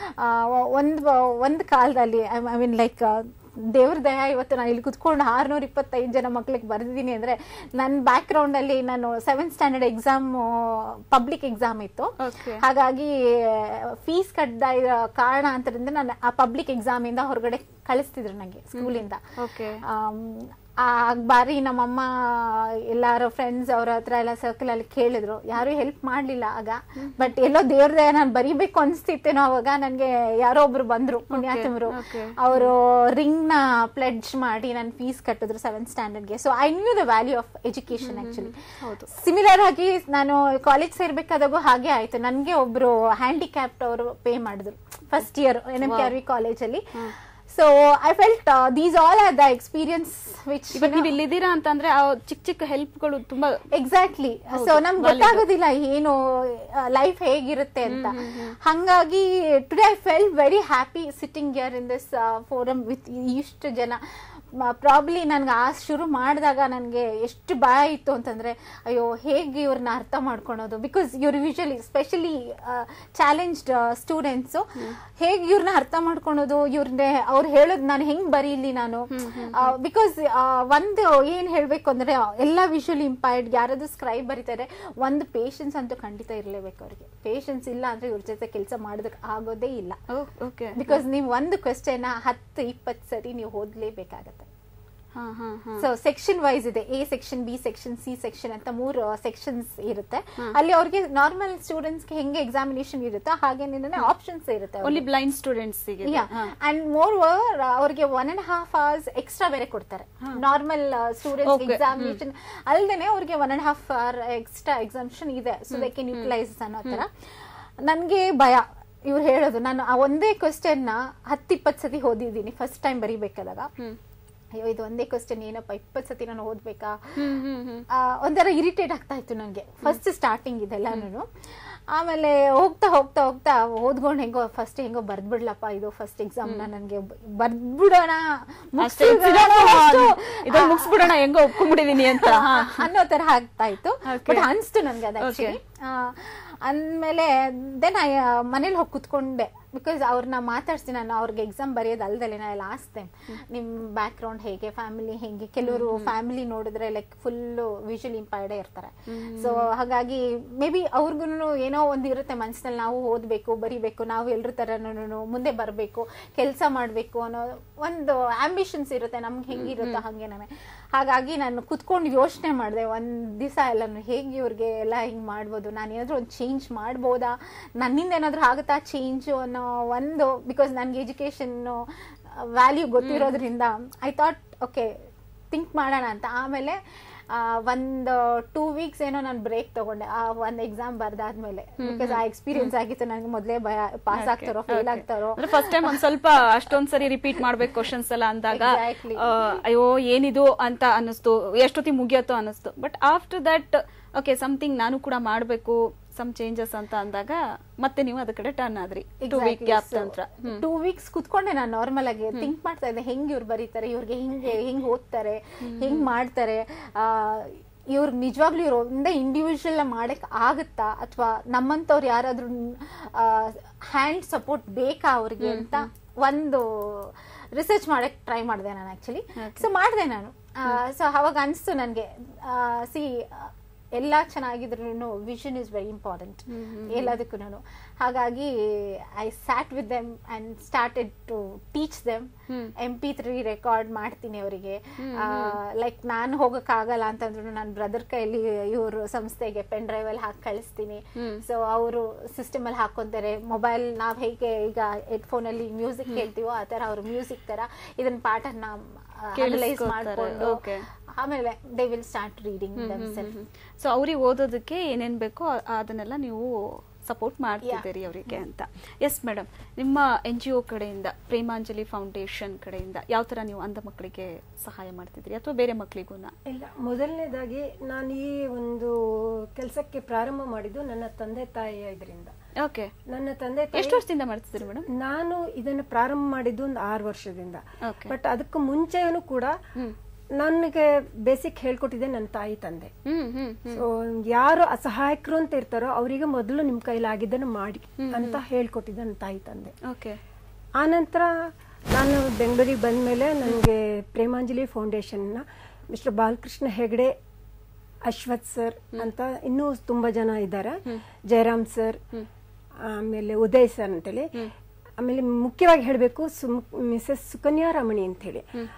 ಒಂದು ಒಂದು ಕಾಲದಲ್ಲಿ ಐ ಮೀನ್ ಲೈಕ್ ದೇವ್ರ ದಯ ಇವತ್ತು ನಾನು ಇಲ್ಲಿ ಕುತ್ಕೊಂಡು ಆರ್ನೂರ ಇಪ್ಪತ್ತೈದು ಜನ ಮಕ್ಳಿಗೆ ಬರೆದಿದ್ದೀನಿ ಅಂದ್ರೆ ನನ್ನ ಬ್ಯಾಕ್ ಗ್ರೌಂಡ್ ಅಲ್ಲಿ ನಾನು seventh standard exam public exam ಇತ್ತು ಹಾಗಾಗಿ ಫೀಸ್ ಕಟ್ಟ ಕಾರಣ ಅಂತರಿಂದ ನಾನು ಆ ಪಬ್ಲಿಕ್ ಎಕ್ಸಾಮ್ ಇಂದ ಹೊರಗಡೆ ಕಳಿಸ್ತಿದ್ರು ನನಗೆ ಸ್ಕೂಲಿಂದ ಆ ಬಾರಿ ನಮ್ಮಮ್ಮ ಎಲ್ಲಾರು ಫ್ರೆಂಡ್ಸ್ ಅವ್ರ ಹತ್ರ ಎಲ್ಲ ಸರ್ಕಲ್ ಅಲ್ಲಿ ಕೇಳಿದ್ರು ಯಾರು ಹೆಲ್ಪ್ ಮಾಡ್ಲಿಲ್ಲ ಆಗ ಬಟ್ ಎಲ್ಲೋ ದೇವ್ರದೇ ನಾನು ಬರಿಬೇಕು ಅನ್ಸ್ತಿತ್ತೇನೋ ಅವಾಗ ನನ್ಗೆ ಯಾರೋ ಒಬ್ರು ಬಂದ್ರು ಪುಣ್ಯಾತ್ಮರು okay. ಅವರು ರಿಂಗ್ ನ ಪ್ಲೆಡ್ಜ್ ಮಾಡಿ ನನ್ನ ಫೀಸ್ ಕಟ್ಟಿದ್ರು ಸೆವೆಂತ್ ಸ್ಟ್ಯಾಂಡರ್ಡ್ಗೆ so I knew the value of education actually ಹೌದು ಸಿಮಿಲರ್ ಆಗಿ ನಾನು ಕಾಲೇಜ್ ಸೇರ್ಬೇಕಾದಾಗೂ ಹಾಗೆ ಆಯ್ತು ನನ್ಗೆ ಒಬ್ರು ಹ್ಯಾಂಡಿಕ್ಯಾಪ್ಟ್ ಅವರು ಪೇ ಮಾಡಿದ್ರು first year N M K R V ಕಾಲೇಜಲ್ಲಿ so I felt these all are the experience which ಇವಾಗ ನೀವು ಇಲ್ಲಿದ್ದೀರಾ ಅಂತಂದ್ರೆ ಆ ಚಿಕ್ಕ ಚಿಕ್ಕ ಹೆಲ್ಪ್ಗಳು ತುಂಬಾ ಎಕ್ಸಾಕ್ಟ್ಲಿ ಹೌದು, ಸೊ ನಮ್ಗೆ valid. ಗೊತ್ತಾಗೋದಿಲ್ಲ ಏನು ಲೈಫ್ ಹೇಗಿರುತ್ತೆ ಅಂತ ಹಂಗಾಗಿ today I feel very happy sitting here in this forum with ಇಷ್ಟು ಜನ ಪ್ರಾಬ್ಲಿ ನನ್ಗೆ ಆ ಶುರು ಮಾಡಿದಾಗ ನನಗೆ ಎಷ್ಟು ಭಯ ಇತ್ತು ಅಂತಂದ್ರೆ ಅಯ್ಯೋ ಹೇಗೆ ಇವ್ರನ್ನ ಅರ್ಥ ಮಾಡ್ಕೊಳೋದು ಬಿಕಾಸ್ ಇವ್ರು ಯೂಶಲಿ ಸ್ಪೆಷಲಿ ಚಾಲೆಂಜ್ಡ್ ಸ್ಟೂಡೆಂಟ್ಸು ಹೇಗೆ ಇವ್ರನ್ನ ಅರ್ಥ ಮಾಡ್ಕೊಳೋದು ಇವ್ರನ್ನೇ ಅವ್ರು ಹೇಳೋದು ನಾನು ಹೆಂಗ್ ಬರೀಲಿ ನಾನು ಬಿಕಾಸ್ ಒಂದು ಏನ್ ಹೇಳ್ಬೇಕು ಅಂದ್ರೆ ಎಲ್ಲ ವಿಷುವಲಿ ಇಂಪೈರ್ಡ್ ಯಾರಾದ್ರೂ ಸ್ಕ್ರೈಬ್ ಬರೀತಾರೆ ಒಂದು ಪೇಷನ್ಸ್ ಅಂತೂ ಖಂಡಿತ ಇರಲೇಬೇಕು ಅವ್ರಿಗೆ ಪೇಷನ್ಸ್ ಇಲ್ಲ ಅಂದ್ರೆ ಇವ್ರ ಜೊತೆ ಕೆಲಸ ಮಾಡೋದಕ್ಕೆ ಆಗೋದೇ ಇಲ್ಲ ಓಕೆ ಬಿಕಾಸ್ ನೀವು ಒಂದು ಕ್ವೆಶ್ಚನ್ ಹತ್ತು ಇಪ್ಪತ್ತು ಸರಿ ನೀವು ಓದ್ಲೇಬೇಕಾಗತ್ತೆ ಹಾ ಹಾ ಹಾ ಸೊ ಸೆಕ್ಷನ್ ವೈಸ್ ಇದೆ A section B section C section ಅಂತ ಮೂರು ಸೆಕ್ಷನ್ಸ್ ಇರುತ್ತೆ ಅಲ್ಲಿ ಅವ್ರಿಗೆ ನಾರ್ಮಲ್ ಸ್ಟೂಡೆಂಟ್ಸ್ಗೆ ಹೆಂಗೆ ಎಕ್ಸಾಮಿನೇಷನ್ ಇರುತ್ತೋ ಹಾಗೆ ಆಪ್ಷನ್ಸ್ ಇರುತ್ತೆ only blind students and moreover ಅವ್ರಿಗೆ one and half hours extra ಬೇರೆ ಕೊಡ್ತಾರೆ ನಾರ್ಮಲ್ ಸ್ಟೂಡೆಂಟ್ಸ್ Okay. ಎಕ್ಸಾಮಿನೇಷನ್ ಅಲ್ದೇನೆ ಅವ್ರಿಗೆ one and half hour extra examination ಇದೆ ಸೊ ದೇ ಕೆನ್ ಯುಟಿಲೈಸ್ ಅನ್ನೋ ತರ ನನ್ಗೆ ಭಯ ಇವ್ರು ಹೇಳೋದು ನಾನು ಆ ಒಂದೇ ಕ್ವಶನ್ ನ ಹತ್ತಿಪ್ಪತ್ತು ಸತಿ ಓದಿದ್ದೀನಿ ಫಸ್ಟ್ ಟೈಮ್ ಬರಿಬೇಕಾದಾಗ ಅಯ್ಯೋ ಇದು ಒಂದೇ ಕ್ವಶನ್ ಏನಪ್ಪ ಇಪ್ಪತ್ತು ಸತಿ ನಾನು ಓದ್ಬೇಕಾ ಆ, ಒಂಥರ ಇರಿಟೇಟ್ ಆಗ್ತಾ ಇತ್ತು ನನಗೆ ಫಸ್ಟ್ ಸ್ಟಾರ್ಟಿಂಗ್ ಇದೆಲ್ಲಾನು ಆಮೇಲೆ ಹೋಗ್ತಾ ಹೋಗ್ತಾ ಹೋಗ್ತಾ ಓದ್ಕೊಂಡು ಹೆಂಗೋ ಫಸ್ಟ್ ಹೆಂಗೋ ಬರ್ದ್ಬಿಡ್ಲಪ್ಪ ಇದು ಫಸ್ಟ್ ಎಕ್ಸಾಮ್ ನನಗೆ ಬರ್ದ್ಬಿಡೋಣ ಅಷ್ಟೇ ಇದನ್ನ ಮುಗಿಸ್ಬಿಡೋಣ ಹೆಂಗೋ ಒಪ್ಕೊಂಡ್ಬಿಟ್ಟಿದೀನಿ ಅಂತ ಹಾ. ಅನ್ನೋ ತರ ಆಗ್ತಾ ಇತ್ತು Okay. ಬಟ್ ಅನ್ಸ್ತು ನನ್ಗೆ ಅದು ಆಕ್ಚುಲಿ ಅಂದ್ಮೇಲೆ ದೆನ್ ಐ ಮನೇಲಿ ಹೋಗಿ ಕುತ್ಕೊಂಡೆ ಬಿಕಾಸ್ ಅವ್ರನ್ನ ಮಾತಾಡ್ಸ್ತೀನಿ ನಾನು ಅವ್ರಿಗೆ ಎಕ್ಸಾಮ್ ಬರೆಯೋದು ಅಲ್ದಲೆ ನಾ ಲಾಸ್ಟ್ ಟೈಮ್ ನಿಮ್ ಬ್ಯಾಕ್ ಗ್ರೌಂಡ್ ಹೇಗೆ ಫ್ಯಾಮಿಲಿ ಹೇಗೆ ಕೆಲವರು ಫ್ಯಾಮಿಲಿ ನೋಡಿದ್ರೆ ಲೈಕ್ ಫುಲ್ಲು ವಿಜುವಲ್ ಇಂಪೈರ್ಡೇ ಇರ್ತಾರೆ ಸೊ ಹಾಗಾಗಿ ಮೇ ಬಿ ಅವ್ರಿಗೂ ಏನೋ ಒಂದು ಇರುತ್ತೆ ಮನಸ್ಸಿನಲ್ಲಿ ನಾವು ಓದಬೇಕು ಬರಿಬೇಕು ನಾವು ಎಲ್ರ ಥರನೂ ಮುಂದೆ ಬರಬೇಕು ಕೆಲಸ ಮಾಡಬೇಕು ಅನ್ನೋ ಒಂದು ಆಂಬಿಷನ್ಸ್ ಇರುತ್ತೆ ನಮ್ಗೆ ಹೆಂಗಿರುತ್ತೋ ಹಾಗೆ ನನಗೆ ಹಾಗಾಗಿ ನಾನು ಕುತ್ಕೊಂಡು ಯೋಚನೆ ಮಾಡಿದೆ ಒಂದು ದಿವಸ ಎಲ್ಲಾನು ಹೇಗೆ ಇವ್ರಿಗೆ ಎಲ್ಲ ಹಿಂಗೆ ಮಾಡ್ಬೋದು ನಾನು ಏನಾದರೂ ಒಂದು ಚೇಂಜ್ ಮಾಡ್ಬೋದಾ ನನ್ನಿಂದ ಏನಾದರೂ ಆಗುತ್ತಾ ಚೇಂಜು ಅನ್ನೋ ಒಂದು ಬಿಕಾಸ್ ನನಗೆ ಎಜುಕೇಷನ್ ವ್ಯಾಲ್ಯೂ ಗೊತ್ತಿರೋದ್ರಿಂದ ಐ ಥಾಟ್ ಓಕೆ ಥಿಂಕ್ ಮಾಡೋಣ ಅಂತ ಆಮೇಲೆ ಆ, ಒಂದು ಟೂ ವೀಕ್ಸ್ ಏನೋ ನಾನು ಬ್ರೇಕ್ ತಗೊಂಡೆ ಆ ಒಂದು ಎಕ್ಸಾಮ್ ಬರ್ದಾದ್ಮೇಲೆ ಬಿಕಾಸ್ ಆ ಎಕ್ಸ್ಪೀರಿಯನ್ಸ್ ಆಗಿತ್ತು ನನಗೆ ಮೊದಲೇ ಭಯ ಪಾಸ್ ಆಗ್ತಾರೋ ಫೇಲ್ ಆಗ್ತಾರೋ ಫಸ್ಟ್ ಟೈಮ್ ಒಂದ್ ಸ್ವಲ್ಪ ಅಷ್ಟೊಂದ್ ಸರಿ ರಿಪೀಟ್ ಮಾಡ್ಬೇಕು ಕ್ವಶನ್ಸ್ ಎಲ್ಲ ಅಂದಾಗ Exactly. ಆ, ಅಯ್ಯೋ ಏನಿದು ಅಂತ ಅನ್ನಿಸ್ತು ಎಷ್ಟೊತ್ತಿಗೆ ಮುಗಿಯತ್ತೋ ಅನ್ನಿಸ್ತು but after that okay something ನಾನು ಕೂಡ ಮಾಡ್ಬೇಕು ಸಮ್ ಚೇಂಜಸ್ ಅಂತ ಅಂದಾಗ ಮತ್ತೆ ನೀವು ಅದ ಕಡೆ ಟರ್ನ್ ಆದ್ರಿ ಟೂ ವೀಕ್ ಗ್ಯಾಪ್ ನಂತರ ಟೂ ವೀಕ್ಸ್ ಕುತ್ಕೊಂಡೆ ನಾನು ನಾರ್ಮಲ್ ಆಗಿ ಥಿಂಕ್ ಮಾಡ್ತಾ ಇದ್ದೆ ಹೆಂಗ್ ಇವ್ರು ಬರೀತಾರೆ ಇವ್ರಿಗೆ ಹಿಂಗೆ ಹೆಂಗ್ ಓದ್ತಾರೆ ಹೆಂಗ್ ಮಾಡ್ತಾರೆ ಆ ಇವ್ರು ನಿಜವಾಗ್ಲೂ ಇವ್ರು ಒಂದೇ ಇಂಡಿವಿಜುವಲ್ ಮಾಡಕ್ ಆಗುತ್ತಾ ಅಥವಾ ನಮ್ಮಂತವ್ರು ಯಾರಾದ್ರೂ ಹ್ಯಾಂಡ್ ಸಪೋರ್ಟ್ ಬೇಕಾ ಅವ್ರಿಗೆ ಅಂತ ಒಂದು ರಿಸರ್ಚ್ ಮಾಡಕ್ ಟ್ರೈ ಮಾಡಿದೆ ನಾನು ಆಕ್ಚುಲಿ ಸೊ ಮಾಡಿದೆ ನಾನು ಸೊ ಅವಾಗ ಅನಿಸ್ತು ನನಗೆ ಸಿ ಎಲ್ಲ ಚೆನ್ನಾಗಿದ್ರು ವಿಷನ್ ಇಸ್ ವೆರಿ ಇಂಪಾರ್ಟೆಂಟ್ ಎಲ್ಲದಕ್ಕೂ ಹಾಗಾಗಿ I sat with them and started to teach them M P three record ಮಾಡ್ತೀನಿ ಅವರಿಗೆ ಲೈಕ್ ನಾನು ಹೋಗಕ್ಕಾಗಲ್ಲ ಅಂತಂದ್ರು ನನ್ನ ಬ್ರದರ್ ಕೈಲಿ ಇವರು ಸಂಸ್ಥೆಗೆ ಪೆನ್ ಡ್ರೈವ್ ಅಲ್ಲಿ ಹಾಕಿ ಕಳಿಸ್ತೀನಿ ಸೊ ಅವರು ಸಿಸ್ಟಮ್ ಅಲ್ಲಿ ಹಾಕೊಂತಾರೆ ಮೊಬೈಲ್ ನಾವ್ ಹೇಗೆ ಈಗ ಹೆಡ್ಫೋನ್ ಅಲ್ಲಿ ಮ್ಯೂಸಿಕ್ ಕೇಳ್ತೀವೋ ಆ ತರ ಅವ್ರು ಮ್ಯೂಸಿಕ್ ತರ ಇದನ್ನ ಪಾಠನ ಅನಲೈಸ್ ಕೇಳಿಸ್ಕೊತಾರೆ. ಮಾಡ್ಕೊಂಡು Okay. ಆಮೇಲೆ they will start reading themselves so ಅವ್ರಿಗೆ ಓದೋದಕ್ಕೆ ಏನೇನ್ ಬೇಕೋ ಆ- ಅದನ್ನೆಲ್ಲ ನೀವು ಸಪೋರ್ಟ್ ಮಾಡ್ತಿದ್ದೀರಿ ಅವರಿಗೆ ಅಂತ ಎಸ್ ಮೇಡಮ್ ನಿಮ್ಮ ಎನ್ ಜಿ ಒ ಕಡೆಯಿಂದ ಪ್ರೇಮಾಂಜಲಿ ಫೌಂಡೇಶನ್ ಕಡೆಯಿಂದ ಯಾವ ತರ ನೀವು ಅಂಧ ಮಕ್ಕಳಿಗೆ ಸಹಾಯ ಮಾಡ್ತಿದ್ರಿ ಅಥವಾ ಬೇರೆ ಮಕ್ಕಳಿಗೂನ ಇಲ್ಲ ಮೊದಲನೇದಾಗಿ ನಾನು ಈ ಒಂದು ಕೆಲಸಕ್ಕೆ ಪ್ರಾರಂಭ ಮಾಡಿದ್ದು ನನ್ನ ತಂದೆ ತಾಯಿಯ ಇದರಿಂದ ಓಕೆ ನನ್ನ ತಂದೆ ತಾಯಿ ಎಷ್ಟು ವರ್ಷದಿಂದ ಮಾಡ್ತಿದ್ರಿ ಮೇಡಮ್ ನಾನು ಇದನ್ನು ಪ್ರಾರಂಭ ಮಾಡಿದ್ದು ಒಂದು ಆರು ವರ್ಷದಿಂದ Okay. ಬಟ್ ಅದಕ್ಕೂ ಮುಂಚೆನೂ ಕೂಡ ನನಗೆ ಬೇಸಿಕ್ ಹೇಳ್ಕೊಟ್ಟಿದ್ದೆ ನನ್ನ ತಾಯಿ ತಂದೆ ಸೊ ಯಾರು ಅಸಹಾಯಕರು ಅಂತ ಇರ್ತಾರೋ ಅವರಿಗೆ ಮೊದಲು ನಿಮ್ ಕೈಲಾಗಿದ್ದನ್ನು ಮಾಡಿ ಅಂತ ಹೇಳ್ಕೊಟ್ಟಿದ್ದೆ ನನ್ನ ತಾಯಿ ತಂದೆ ಓಕೆ ಆನಂತರ ನಾನು ಬೆಂಗಳೂರಿಗೆ ಬಂದ ಮೇಲೆ ನನಗೆ ಪ್ರೇಮಾಂಜಲಿ ಫೌಂಡೇಶನ್ನ ಮಿಸ್ಟರ್ ಬಾಲಕೃಷ್ಣ ಹೆಗಡೆ ಅಶ್ವಥ್ ಸರ್ ಅಂತ ಇನ್ನೂ ತುಂಬಾ ಜನ ಇದ್ದಾರೆ ಜಯರಾಮ್ ಸರ್ ಆಮೇಲೆ ಉದಯ್ ಸರ್ ಅಂತೇಳಿ ಆಮೇಲೆ ಮುಖ್ಯವಾಗಿ ಹೇಳಬೇಕು ಮಿಸಸ್ ಸುಕನ್ಯಾ ರಮಣಿ ಅಂತೇಳಿ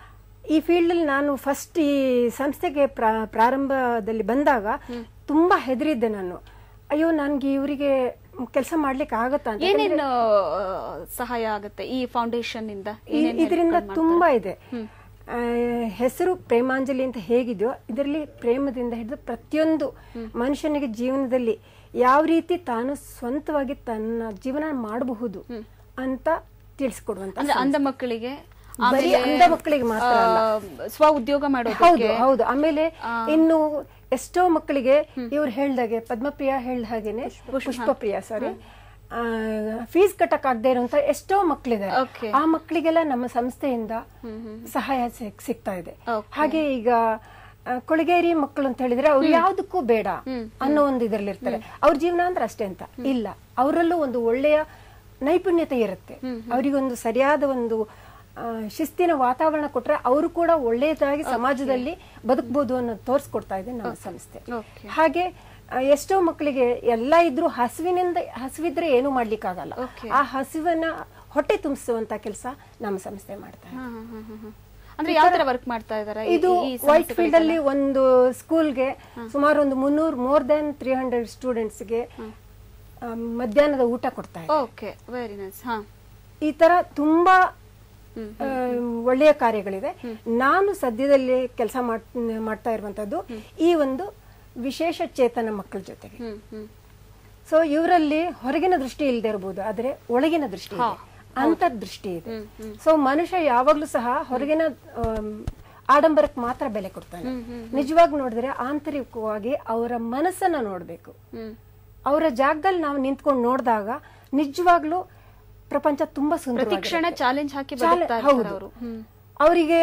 ಈ ಫೀಲ್ಡಲ್ಲಿ ನಾನು ಫಸ್ಟ್ ಈ ಸಂಸ್ಥೆಗೆ ಪ್ರಾ- ಪ್ರಾರಂಭದಲ್ಲಿ ಬಂದಾಗ ತುಂಬಾ ಹೆದರಿದ್ದೆ ನಾನು ಅಯ್ಯೋ ನನ್ಗೆ ಇವರಿಗೆ ಕೆಲಸ ಮಾಡ್ಲಿಕ್ಕೆ ಆಗತ್ತಾ ಅಂತ ಏನೇನು ಆ, ಸಹಾಯ ಆಗುತ್ತೆ ಈ ಫೌಂಡೇಶನ್ ಇಂದ ಈ- ಏನೇನ್ ಇದರಿಂದ help ಮಾಡ್ತಾರೆ? ತುಂಬಾ ಇದೆ ಆ, ಹೆಸರು ಪ್ರೇಮಾಂಜಲಿ ಅಂತ ಹೇಗಿದೆಯೋ ಇದರಲ್ಲಿ ಪ್ರೇಮದಿಂದ ಹಿಡಿದು ಪ್ರತಿಯೊಂದು ಮನುಷ್ಯನಿಗೆ ಜೀವನದಲ್ಲಿ ಯಾವ ರೀತಿ ತಾನು ಸ್ವಂತವಾಗಿ ತನ್ನ ಜೀವನ ಮಾಡಬಹುದು ಅಂತ ತಿಳಿಸ್ಕೊಡುವಂತ ಅಂದ್ರೆ ಅಂಧ ಮಕ್ಕಳಿಗೆ ಬರೀ ಆಮೇಲೆ, ಅಂಧ ಮಕ್ಕಳಿಗೆ ಮಾತ್ರ ಅಲ್ಲ. ಆ, ಸ್ವ ಉದ್ಯೋಗ ಹೌದು ಮಾಡೋದಕ್ಕೆ ಹೌದು ಆಮೇಲೆ ಇನ್ನು ಎಷ್ಟೋ ಮಕ್ಕಳಿಗೆ ಇವ್ರು ಹೇಳ್ದಾಗೆ ಪದ್ಮಪ್ರಿಯ ಹೇಳ್ದ ಹಾಗೇನೆ ಪುಷ್ಪಪ್ರಿಯ ಸಾರಿ ಫೀಸ್ ಕಟ್ಟಕ್ ಆಗದೆ ಇರುವಂತ ಎಷ್ಟೋ ಮಕ್ಕಳಿದ್ದಾರೆ Okay. ಆ ಮಕ್ಕಳಿಗೆಲ್ಲ ನಮ್ಮ ಸಂಸ್ಥೆಯಿಂದ ಸಹಾಯ ಸಿಗ್- ಸಿಗ್ತಾ ಇದೆ ಹಾಗೆ ಈಗ ಆ, ಕೊಳಗೇರಿ ಮಕ್ಕಳು ಅಂತ ಹೇಳಿದ್ರೆ ಅವ್ರು ಯಾವ್ದಕ್ಕೂ ಬೇಡ ಅನ್ನೋ ಒಂದು ಇದರಲ್ಲಿ ಇರ್ತಾರೆ ಅವ್ರ ಜೀವನ ಅಂದ್ರೆ ಅಷ್ಟೇ ಅಂತ ಇಲ್ಲ ಅವರಲ್ಲೂ ಒಂದು ಒಳ್ಳೆಯ ನೈಪುಣ್ಯತೆ ಇರುತ್ತೆ ಅವರಿಗೊಂದು ಸರಿಯಾದ ಒಂದು ಆ, ಶಿಸ್ತಿನ ವಾತಾವರಣ ಕೊಟ್ರೆ ಅವರು ಕೂಡ ಒಳ್ಳೆಯದಾಗಿ ಸಮಾಜದಲ್ಲಿ ಬದುಕಬಹುದು ಅನ್ನೋದು ತೋರಿಸ್ಕೊಡ್ತಾ ಇದೆ ನಮ್ಮ ಸಂಸ್ಥೆ ಹಾಗೆ ಆ, ಎಷ್ಟೋ ಮಕ್ಕಳಿಗೆ ಎಲ್ಲ ಇದ್ರೂ ಹಸುವಿನಿಂದ ಹಸುವಿದ್ರೆ ಏನು ಮಾಡ್ಲಿಕ್ಕಾಗಲ್ಲ ಆ ಹಸುವನ್ನ ಹೊಟ್ಟೆ ತುಂಬಿಸುವಂತ ಕೆಲಸ ನಮ್ಮ ಸಂಸ್ಥೆ ಮಾಡ್ತಾ ಇದೆ ಹಾ, ಹಾ, ಹಾ, ಹಾ, ಹಾ. ಅಂದ್ರೆ ಯಾವ ತರ ವರ್ಕ್ ಮಾಡ್ತಾ ಇದಾರೆ ಈ- ಇದು ಈ ವೈಟ್ ಫೀಲ್ಡ್ ಸಂಸ್ಥೆಗಳಿಗೆಲ್ಲ? ಅಲ್ಲಿ ಒಂದು ಸ್ಕೂಲ್ಗೆ ಸುಮಾರು ಒಂದು ಮುನ್ನೂರು ಮೋರ್ ದೆನ್ ತ್ರೀ ಹಂಡ್ರೆಡ್ ಸ್ಟೂಡೆಂಟ್ಸ್ಗೆ ಮಧ್ಯಾಹ್ನದ ಊಟ ಕೊಡ್ತಾ ಇದೆ ಓಕೆ ವೆರಿ ನೈಸ್ ಹಾ ಈ ತರ ತುಂಬಾ ಆ, ಒಳ್ಳೆಯ ಕಾರ್ಯಗಳಿದೆ ನಾನು ಸದ್ಯದಲ್ಲಿ ಕೆಲಸ ಮಾಡ್ತಾ ಇರುವಂತದ್ದು ಈ ಒಂದು ವಿಶೇಷ ಚೇತನ ಮಕ್ಕಳ ಜೊತೆಗೆ ಹ್ಮ್ ಹ್ಮ್ ಸೊ ಇವರಲ್ಲಿ ಹೊರಗಿನ ದೃಷ್ಟಿ ಇಲ್ಲದೆ ಇರಬಹುದು ಆದ್ರೆ ಒಳಗಿನ ದೃಷ್ಟಿ ಇದೆ ಅಂತರ್ದೃಷ್ಟಿ ಇದೆ ಸೊ ಮನುಷ್ಯ ಯಾವಾಗ್ಲೂ ಸಹ ಹೊರಗಿನ ಆಮ್, ಆಡಂಬರಕ್ಕೆ ಮಾತ್ರ ಬೆಲೆ ಕೊಡ್ತಾನೆ ನಿಜವಾಗಿ ನೋಡಿದ್ರೆ ಆಂತರಿಕವಾಗಿ ಅವರ ಮನಸ್ಸನ್ನ ನೋಡ್ಬೇಕು ಅವರ ಜಾಗದಲ್ಲಿ ನಾವು ನಿಂತ್ಕೊಂಡು ನೋಡಿದಾಗ ನಿಜವಾಗ್ಲೂ ಪ್ರಪಂಚ ತುಂಬಾ ಸುಂದರ ಪ್ರತಿ ಕ್ಷಣ ಚಾಲೆಂಜ್ ಹಾಕಿ ಬದುಕ್ತಾ ಇರ್ತಾರೆ ಅವರು ಅವರಿಗೆ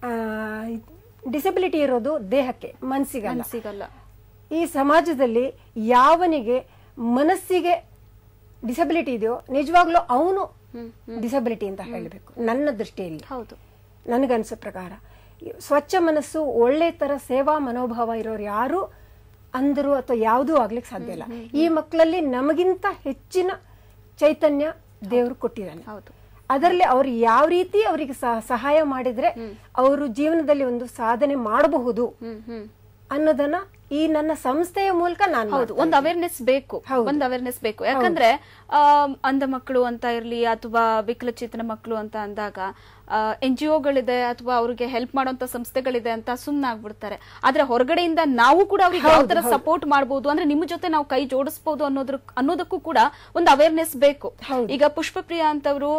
ಡಿಸಬಿಲಿಟಿ ಇರೋದು ದೇಹಕ್ಕೆ ಮನಸ್ಸಿಗಲ್ಲ ಸಿಗಲ್ಲ ಈ ಸಮಾಜದಲ್ಲಿ ಯಾವನಿಗೆ ಮನಸ್ಸಿಗೆ ಡಿಸಬಿಲಿಟಿ ಇದೆಯೋ ನಿಜವಾಗ್ಲೂ ಅವನು ಡಿಸಬಿಲಿಟಿ ಅಂತ ಹೇಳಬೇಕು ನನ್ನ ದೃಷ್ಟಿಯಲ್ಲಿ ಹೌದು ನನಗನ್ಸೋ ಪ್ರಕಾರ ಸ್ವಚ್ಛ ಮನಸ್ಸು ಒಳ್ಳೆ ತರ ಸೇವಾ ಮನೋಭಾವ ಇರೋರು ಯಾರು ಅಂದರು ಅಥವಾ ಯಾವುದೂ ಆಗ್ಲಿಕ್ಕೆ ಸಾಧ್ಯ ಇಲ್ಲ ಈ ಮಕ್ಕಳಲ್ಲಿ ನಮಗಿಂತ ಹೆಚ್ಚಿನ ಚೈತನ್ಯ ದೇವರು ಕೊಟ್ಟಿದ್ದಾನೆ ಹೌದು ಅದರಲ್ಲಿ ಅವ್ರು ಯಾವ ರೀತಿ ಅವರಿಗೆ ಸಹಾಯ ಮಾಡಿದ್ರೆ ಅವರು ಜೀವನದಲ್ಲಿ ಒಂದು ಸಾಧನೆ ಮಾಡಬಹುದು ಅನ್ನೋದನ್ನ ಈ ನನ್ನ ಸಂಸ್ಥೆಯ ಮೂಲಕ ನಾನು ಹೌದು ಒಂದು ಅವೇರ್ನೆಸ್ ಬೇಕು ಒಂದು ಅವೇರ್ನೆಸ್ ಬೇಕು ಯಾಕಂದ್ರೆ ಆಮ್, ಅಂಧ ಮಕ್ಕಳು ಅಂತ ಇರ್ಲಿ ಅಥವಾ ವಿಕಲಚೇತನ ಮಕ್ಕಳು ಅಂತ ಅಂದಾಗ ಎನ್ ಜಿ ಒಗಳಿದೆ ಅಥವಾ ಅವ್ರಿಗೆ ಹೆಲ್ಪ್ ಮಾಡುವಂತ ಸಂಸ್ಥೆಗಳಿದೆ ಅಂತ ಸುಮ್ನಾಗ್ಬಿಡ್ತಾರೆ ಆದ್ರೆ ಹೊರಗಡೆಯಿಂದ ನಾವು ಕೂಡ ಅವ್ರಿಗೆ ಯಾವ ತರ ಸಪೋರ್ಟ್ ಮಾಡಬಹುದು ಅಂದ್ರೆ ನಿಮ್ಮ ಜೊತೆ ನಾವು ಕೈ ಜೋಡಿಸಬಹುದು ಅನ್ನೋದ್ರ ಅನ್ನೋದಕ್ಕೂ ಕೂಡ ಒಂದು ಅವೇರ್ನೆಸ್ ಬೇಕು ಈಗ ಪುಷ್ಪಪ್ರಿಯ ಅಂತವರು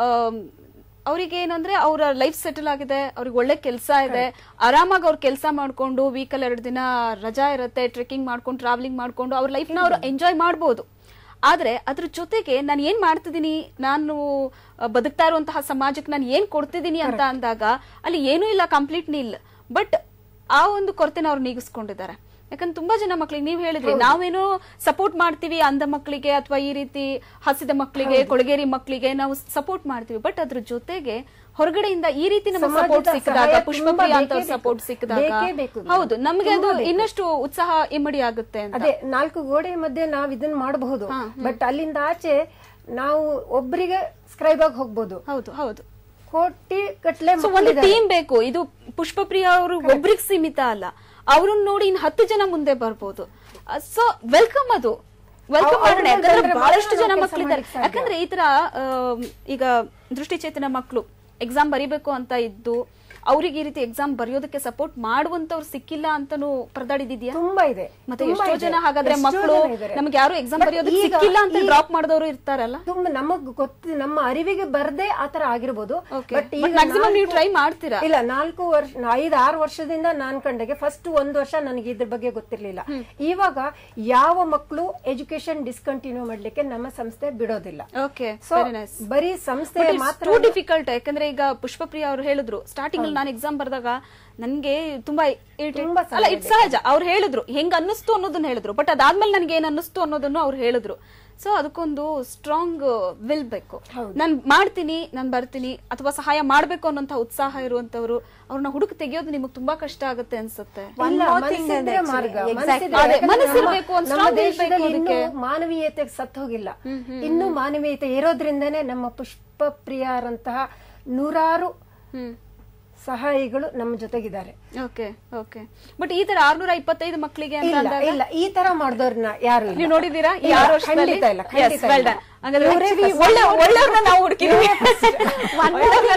ಅವರಿಗೆ ಏನಂದ್ರೆ ಅವರ ಲೈಫ್ ಸೆಟಲ್ ಆಗಿದೆ ಅವ್ರಿಗೆ ಒಳ್ಳೆ ಕೆಲಸ ಇದೆ ಆರಾಮಾಗಿ ಅವ್ರ ಕೆಲಸ ಮಾಡ್ಕೊಂಡು ವೀಕಲ್ ಎರಡು ದಿನ ರಜಾ ಇರುತ್ತೆ ಟ್ರೆಕ್ಕಿಂಗ್ ಮಾಡ್ಕೊಂಡು ಟ್ರಾವೆಲಿಂಗ್ ಮಾಡ್ಕೊಂಡು ಅವ್ರ ಲೈಫ್ನ ಅವ್ರು ಎಂಜಾಯ್ ಮಾಡ್ಬೋದು ಆದ್ರೆ ಅದ್ರ ಜೊತೆಗೆ ನಾನು ಏನ್ ಮಾಡ್ತಿದ್ದೀನಿ ನಾನು ಆ, ಬದುಕ್ತಾ ಇರುವಂತಹ ಸಮಾಜಕ್ಕೆ ನಾನು ಏನ್ ಕೊಡ್ತಿದ್ದೀನಿ ಅಂತ ಅಂದಾಗ ಅಲ್ಲಿ ಏನೂ ಇಲ್ಲ ಕಂಪ್ಲೀಟ್ ನಿಲ್ ಬಟ್ ಆ ಒಂದು ಕೊರತೆನ ಅವ್ರು ನೀಗಿಸ್ಕೊಂಡಿದ್ದಾರೆ ಯಾಕಂದ್ರೆ ತುಂಬಾ ಜನ ಮಕ್ಳಿಗೆ ನೀವ್ ಹೇಳಿದ್ರಿ ನಾವೇನೋ ಸಪೋರ್ಟ್ ಮಾಡ್ತೀವಿ ಅಂಧ ಮಕ್ಕಳಿಗೆ ಅಥವಾ ಈ ರೀತಿ ಹಸಿದ ಮಕ್ಕಳಿಗೆ ಕೊಳಗೇರಿ ಮಕ್ಕಳಿಗೆ ನಾವು ಸಪೋರ್ಟ್ ಮಾಡ್ತೀವಿ ಬಟ್ ಅದ್ರ ಜೊತೆಗೆ ಹೊರಗಡೆಯಿಂದ ಈ ರೀತಿ ನಮಗೆ ಸಮಾಜದ ಸಪೋರ್ಟ್ ಸಿಕ್ಕಿದಾಗ ಸಹಾಯ ಪುಷ್ಪಪ್ರಿಯ ತುಂಬಾ ಅಂತ ಬೇಕೇ ಸಪೋರ್ಟ್ ಬೇಕು. ಸಿಕ್ಕಿದಾಗ ಬೇಕೇ ಬೇಕು. ಹೌದು ನಮಗೆ ಅದು ತುಂಬಾ ಬೇಕು. ಇನ್ನಷ್ಟು ಉತ್ಸಾಹ ಇಮ್ಮಡಿ ಆಗುತ್ತೆ ಅಂತ ಅದೇ ನಾಲ್ಕು ಗೋಡೆ ಮಧ್ಯೆ ನಾವ್ ಇದನ್ನ ಮಾಡಬಹುದು ಬಟ್ ಅಲ್ಲಿಂದ ಆಚೆ ನಾವು ಒಬ್ಬರಿಗೆ ಸ್ಕ್ರೈಬ್ ಆಗಿ ಹೋಗ್ಬೋದು ಹೌದು ಹೌದು ಕೋಟಿ ಗಟ್ಲೆ ಸೊ ಒಂದು ಟೀಮ್ ಬೇಕು ಇದು ಪುಷ್ಪಪ್ರಿಯ ಅವರು ಒಬ್ರಿಗೆ ಸೀಮಿತ ಅಲ್ಲ ಅವ್ರನ್ನ ನೋಡಿ ಇನ್ ಹತ್ತು ಜನ ಮುಂದೆ ಬರ್ಬೋದು ಸೊ ವೆಲ್ಕಮ್ ಅದು ವೆಲ್ಕಮ್ ಅವ್ರು ಮಾಡೋಣ ಯಾಕಂದ್ರೆ ಬಂದ್ರೆ ಬಹಳಷ್ಟು ಮಾತ್ರ ಜನ ನಾವು ಮಕ್ಕಳಿದ್ದಾರೆ ಕೆಲ್ಸ ಮಾಡ್ಲಿಕ್ಕೆ ಯಾಕಂದ್ರೆ ಈ ತರ ಆಮ್, ಈಗ ದೃಷ್ಟಿಚೇತನ ಮಕ್ಕಳು ಎಕ್ಸಾಮ್ ಬರಿಬೇಕು ಅಂತ ಇದ್ದು ಅವ್ರಿಗೆ ಈ ರೀತಿ ಎಕ್ಸಾಮ್ ಬರೆಯೋದಕ್ಕೆ ಸಪೋರ್ಟ್ ಮಾಡುವಂತವ್ರು ಸಿಕ್ಕಿಲ್ಲ ಅಂತಾನು ಪರದಾಡಿದ್ಯಾ ತುಂಬಾ ಇದೆ ಮತ್ತೆ ತುಂಬಾ ಎಷ್ಟೋ ಇದೆ. ಜನ ಹಾಗಾದ್ರೆ ಎಷ್ಟೋ ಮಕ್ಕಳು ಜನ ಇದ್ದಾರೆ. ನಮ್ಗೆ ಯಾರು ಎಕ್ಸಾಮ್ But ಬರೆಯೋದಕ್ಕೆ ಈಗ- ಸಿಕ್ಕಿಲ್ಲ ಅಂತ ಈಗ- ಡ್ರಾಪ್ ಮಾಡಿದವರು ಇರ್ತಾರಲ್ಲ ತುಂಬಾ ನಮಗ್ ಗೊತ್ತ ನಮ್ಮ ಅರಿವಿಗೆ ಬರ್ದೇ ಆತರ ಆಗಿರ್ಬೋದು Okay. ಬಟ್ But maximum ನೀವು try ಮಾಡ್ತೀರಾ? ಇಲ್ಲ ನಾಲ್ಕು ವರ್ಷ ಐದ್ ಆರು ವರ್ಷದಿಂದ ನಾನ್ ಕಂಡಗೆ ಫಸ್ಟ್ ಒಂದ್ ವರ್ಷ ನನಗೆ ಇದ್ರ ಬಗ್ಗೆ ಗೊತ್ತಿರ್ಲಿಲ್ಲ ಇವಾಗ ಯಾವ ಮಕ್ಕಳು ಎಜುಕೇಶನ್ ಡಿಸ್ಕಂಟಿನ್ಯೂ ಮಾಡ್ಲಿಕ್ಕೆ ನಮ್ಮ ಸಂಸ್ಥೆ ಬಿಡೋದಿಲ್ಲ ಓಕೆ ಸೊ ಬರೀ ಸಂಸ್ಥೆ ಮಾತ್ರ ಟೂ ಡಿಫಿಕಲ್ಟ್ ಯಾಕಂದ್ರೆ ಈಗ ಪುಷ್ಪಪ್ರಿಯ ಅವ್ರು ಹೇಳಿದ್ರು ಸ್ಟಾರ್ಟಿಂಗ್ ಅಲ್ಲಿ ನಾನು ಎಕ್ಸಾಮ್ ಬರ್ದಾಗ ನನ್ಗೆ ತುಂಬಾ irritate- ತುಂಬಾ ಅಲ್ಲ ಇಟ್ ಸಹಜ ಅವ್ರು ಹೇಳಿದ್ರು ಹೆಂಗ್ ಅನ್ನಿಸ್ತು ಅನ್ನೋದನ್ನ ಹೇಳಿದ್ರು ಬಟ್ ಅದಾದ್ಮೇಲೆ ನನ್ಗೆ ಏನ್ ಅನ್ನಿಸ್ತು ಅನ್ನೋದನ್ನು ಅವ್ರು ಹೇಳಿದ್ರು ಸೊ ಅದಕ್ಕೊಂದು ಸ್ಟ್ರಾಂಗ್ ವಿಲ್ ಬೇಕು ನಾನ್ ಮಾಡ್ತೀನಿ ನಾನ್ ಬರ್ತೀನಿ ಅಥವಾ ಸಹಾಯ ಮಾಡ್ಬೇಕು ಅನ್ನೋಂತ ಉತ್ಸಾಹ ಇರುವಂತವ್ರು ಅವ್ರನ್ನ ಹುಡುಕ್ ತೆಗಿಯೋದು ನಿಮಗ್ ತುಂಬಾ ಕಷ್ಟ ಆಗುತ್ತೆ ಅನ್ಸುತ್ತೆ ಇಲ್ಲ, ಮನಸ್ಸಿದ್ರೆ ಮಾರ್ಗ. ಮನಸ್ಸಿದ್ರೆ ಅದೇ, ಯಾಕಂದ್ರೆ ಮನಸ್ಸಿರ್ಬೇಕು, ನಮ್ಮ- ಒಂದ್ ನಮ್ಮ strong will ಬೇಕು ದೇಶದಲ್ಲಿ ಅದಕ್ಕೆ. ಇನ್ನೂ ಮಾನವೀಯತೆ ಸತ್ತು ಹೋಗಿಲ್ಲ ಇನ್ನೂ ಮಾನವೀಯತೆ ಇರೋದ್ರಿಂದನೇ ನಮ್ಮ ಪುಷ್ಪ ಪ್ರಿಯರಂತಹ ನೂರಾರು ಸಹಾಯಿಗಳು ನಮ್ಮ ಜೊತೆಗಿದ್ದಾರೆ ಓಕೆ ಓಕೆ ಬಟ್ ಈ ತರ ಆರ್ನೂರ ಇಪ್ಪತ್ತೈದು ಮಕ್ಕಳಿಗೆ ಅಂತ ಇಲ್ಲ ಅಂದಾಗ ಇಲ್ಲ ಈ ತರ ಮಾಡಿದವ್ರನ್ನ ಯಾರು ಇಲ್ಲ. ನೀವು ನೋಡಿದ್ದೀರಾ ಈ ಇಲ್ಲ, ಆರು ವರ್ಷದಲ್ಲಿ ಖಂಡಿತ ಇಲ್ಲ Yes, ಖಂಡಿತ well ಇಲ್ಲ. done. ಹಾಗಾದ್ರೆ ಇವರೇ actually first. ಒಳ್ಳೆ ಒಳ್ಳೆಯವ್ರನ್ನ ನಾವು ಹುಡುಕಿದ್ವಿ ಇವರೇ first. ಒಳ್ಳೆಯವ್ರನ್ನ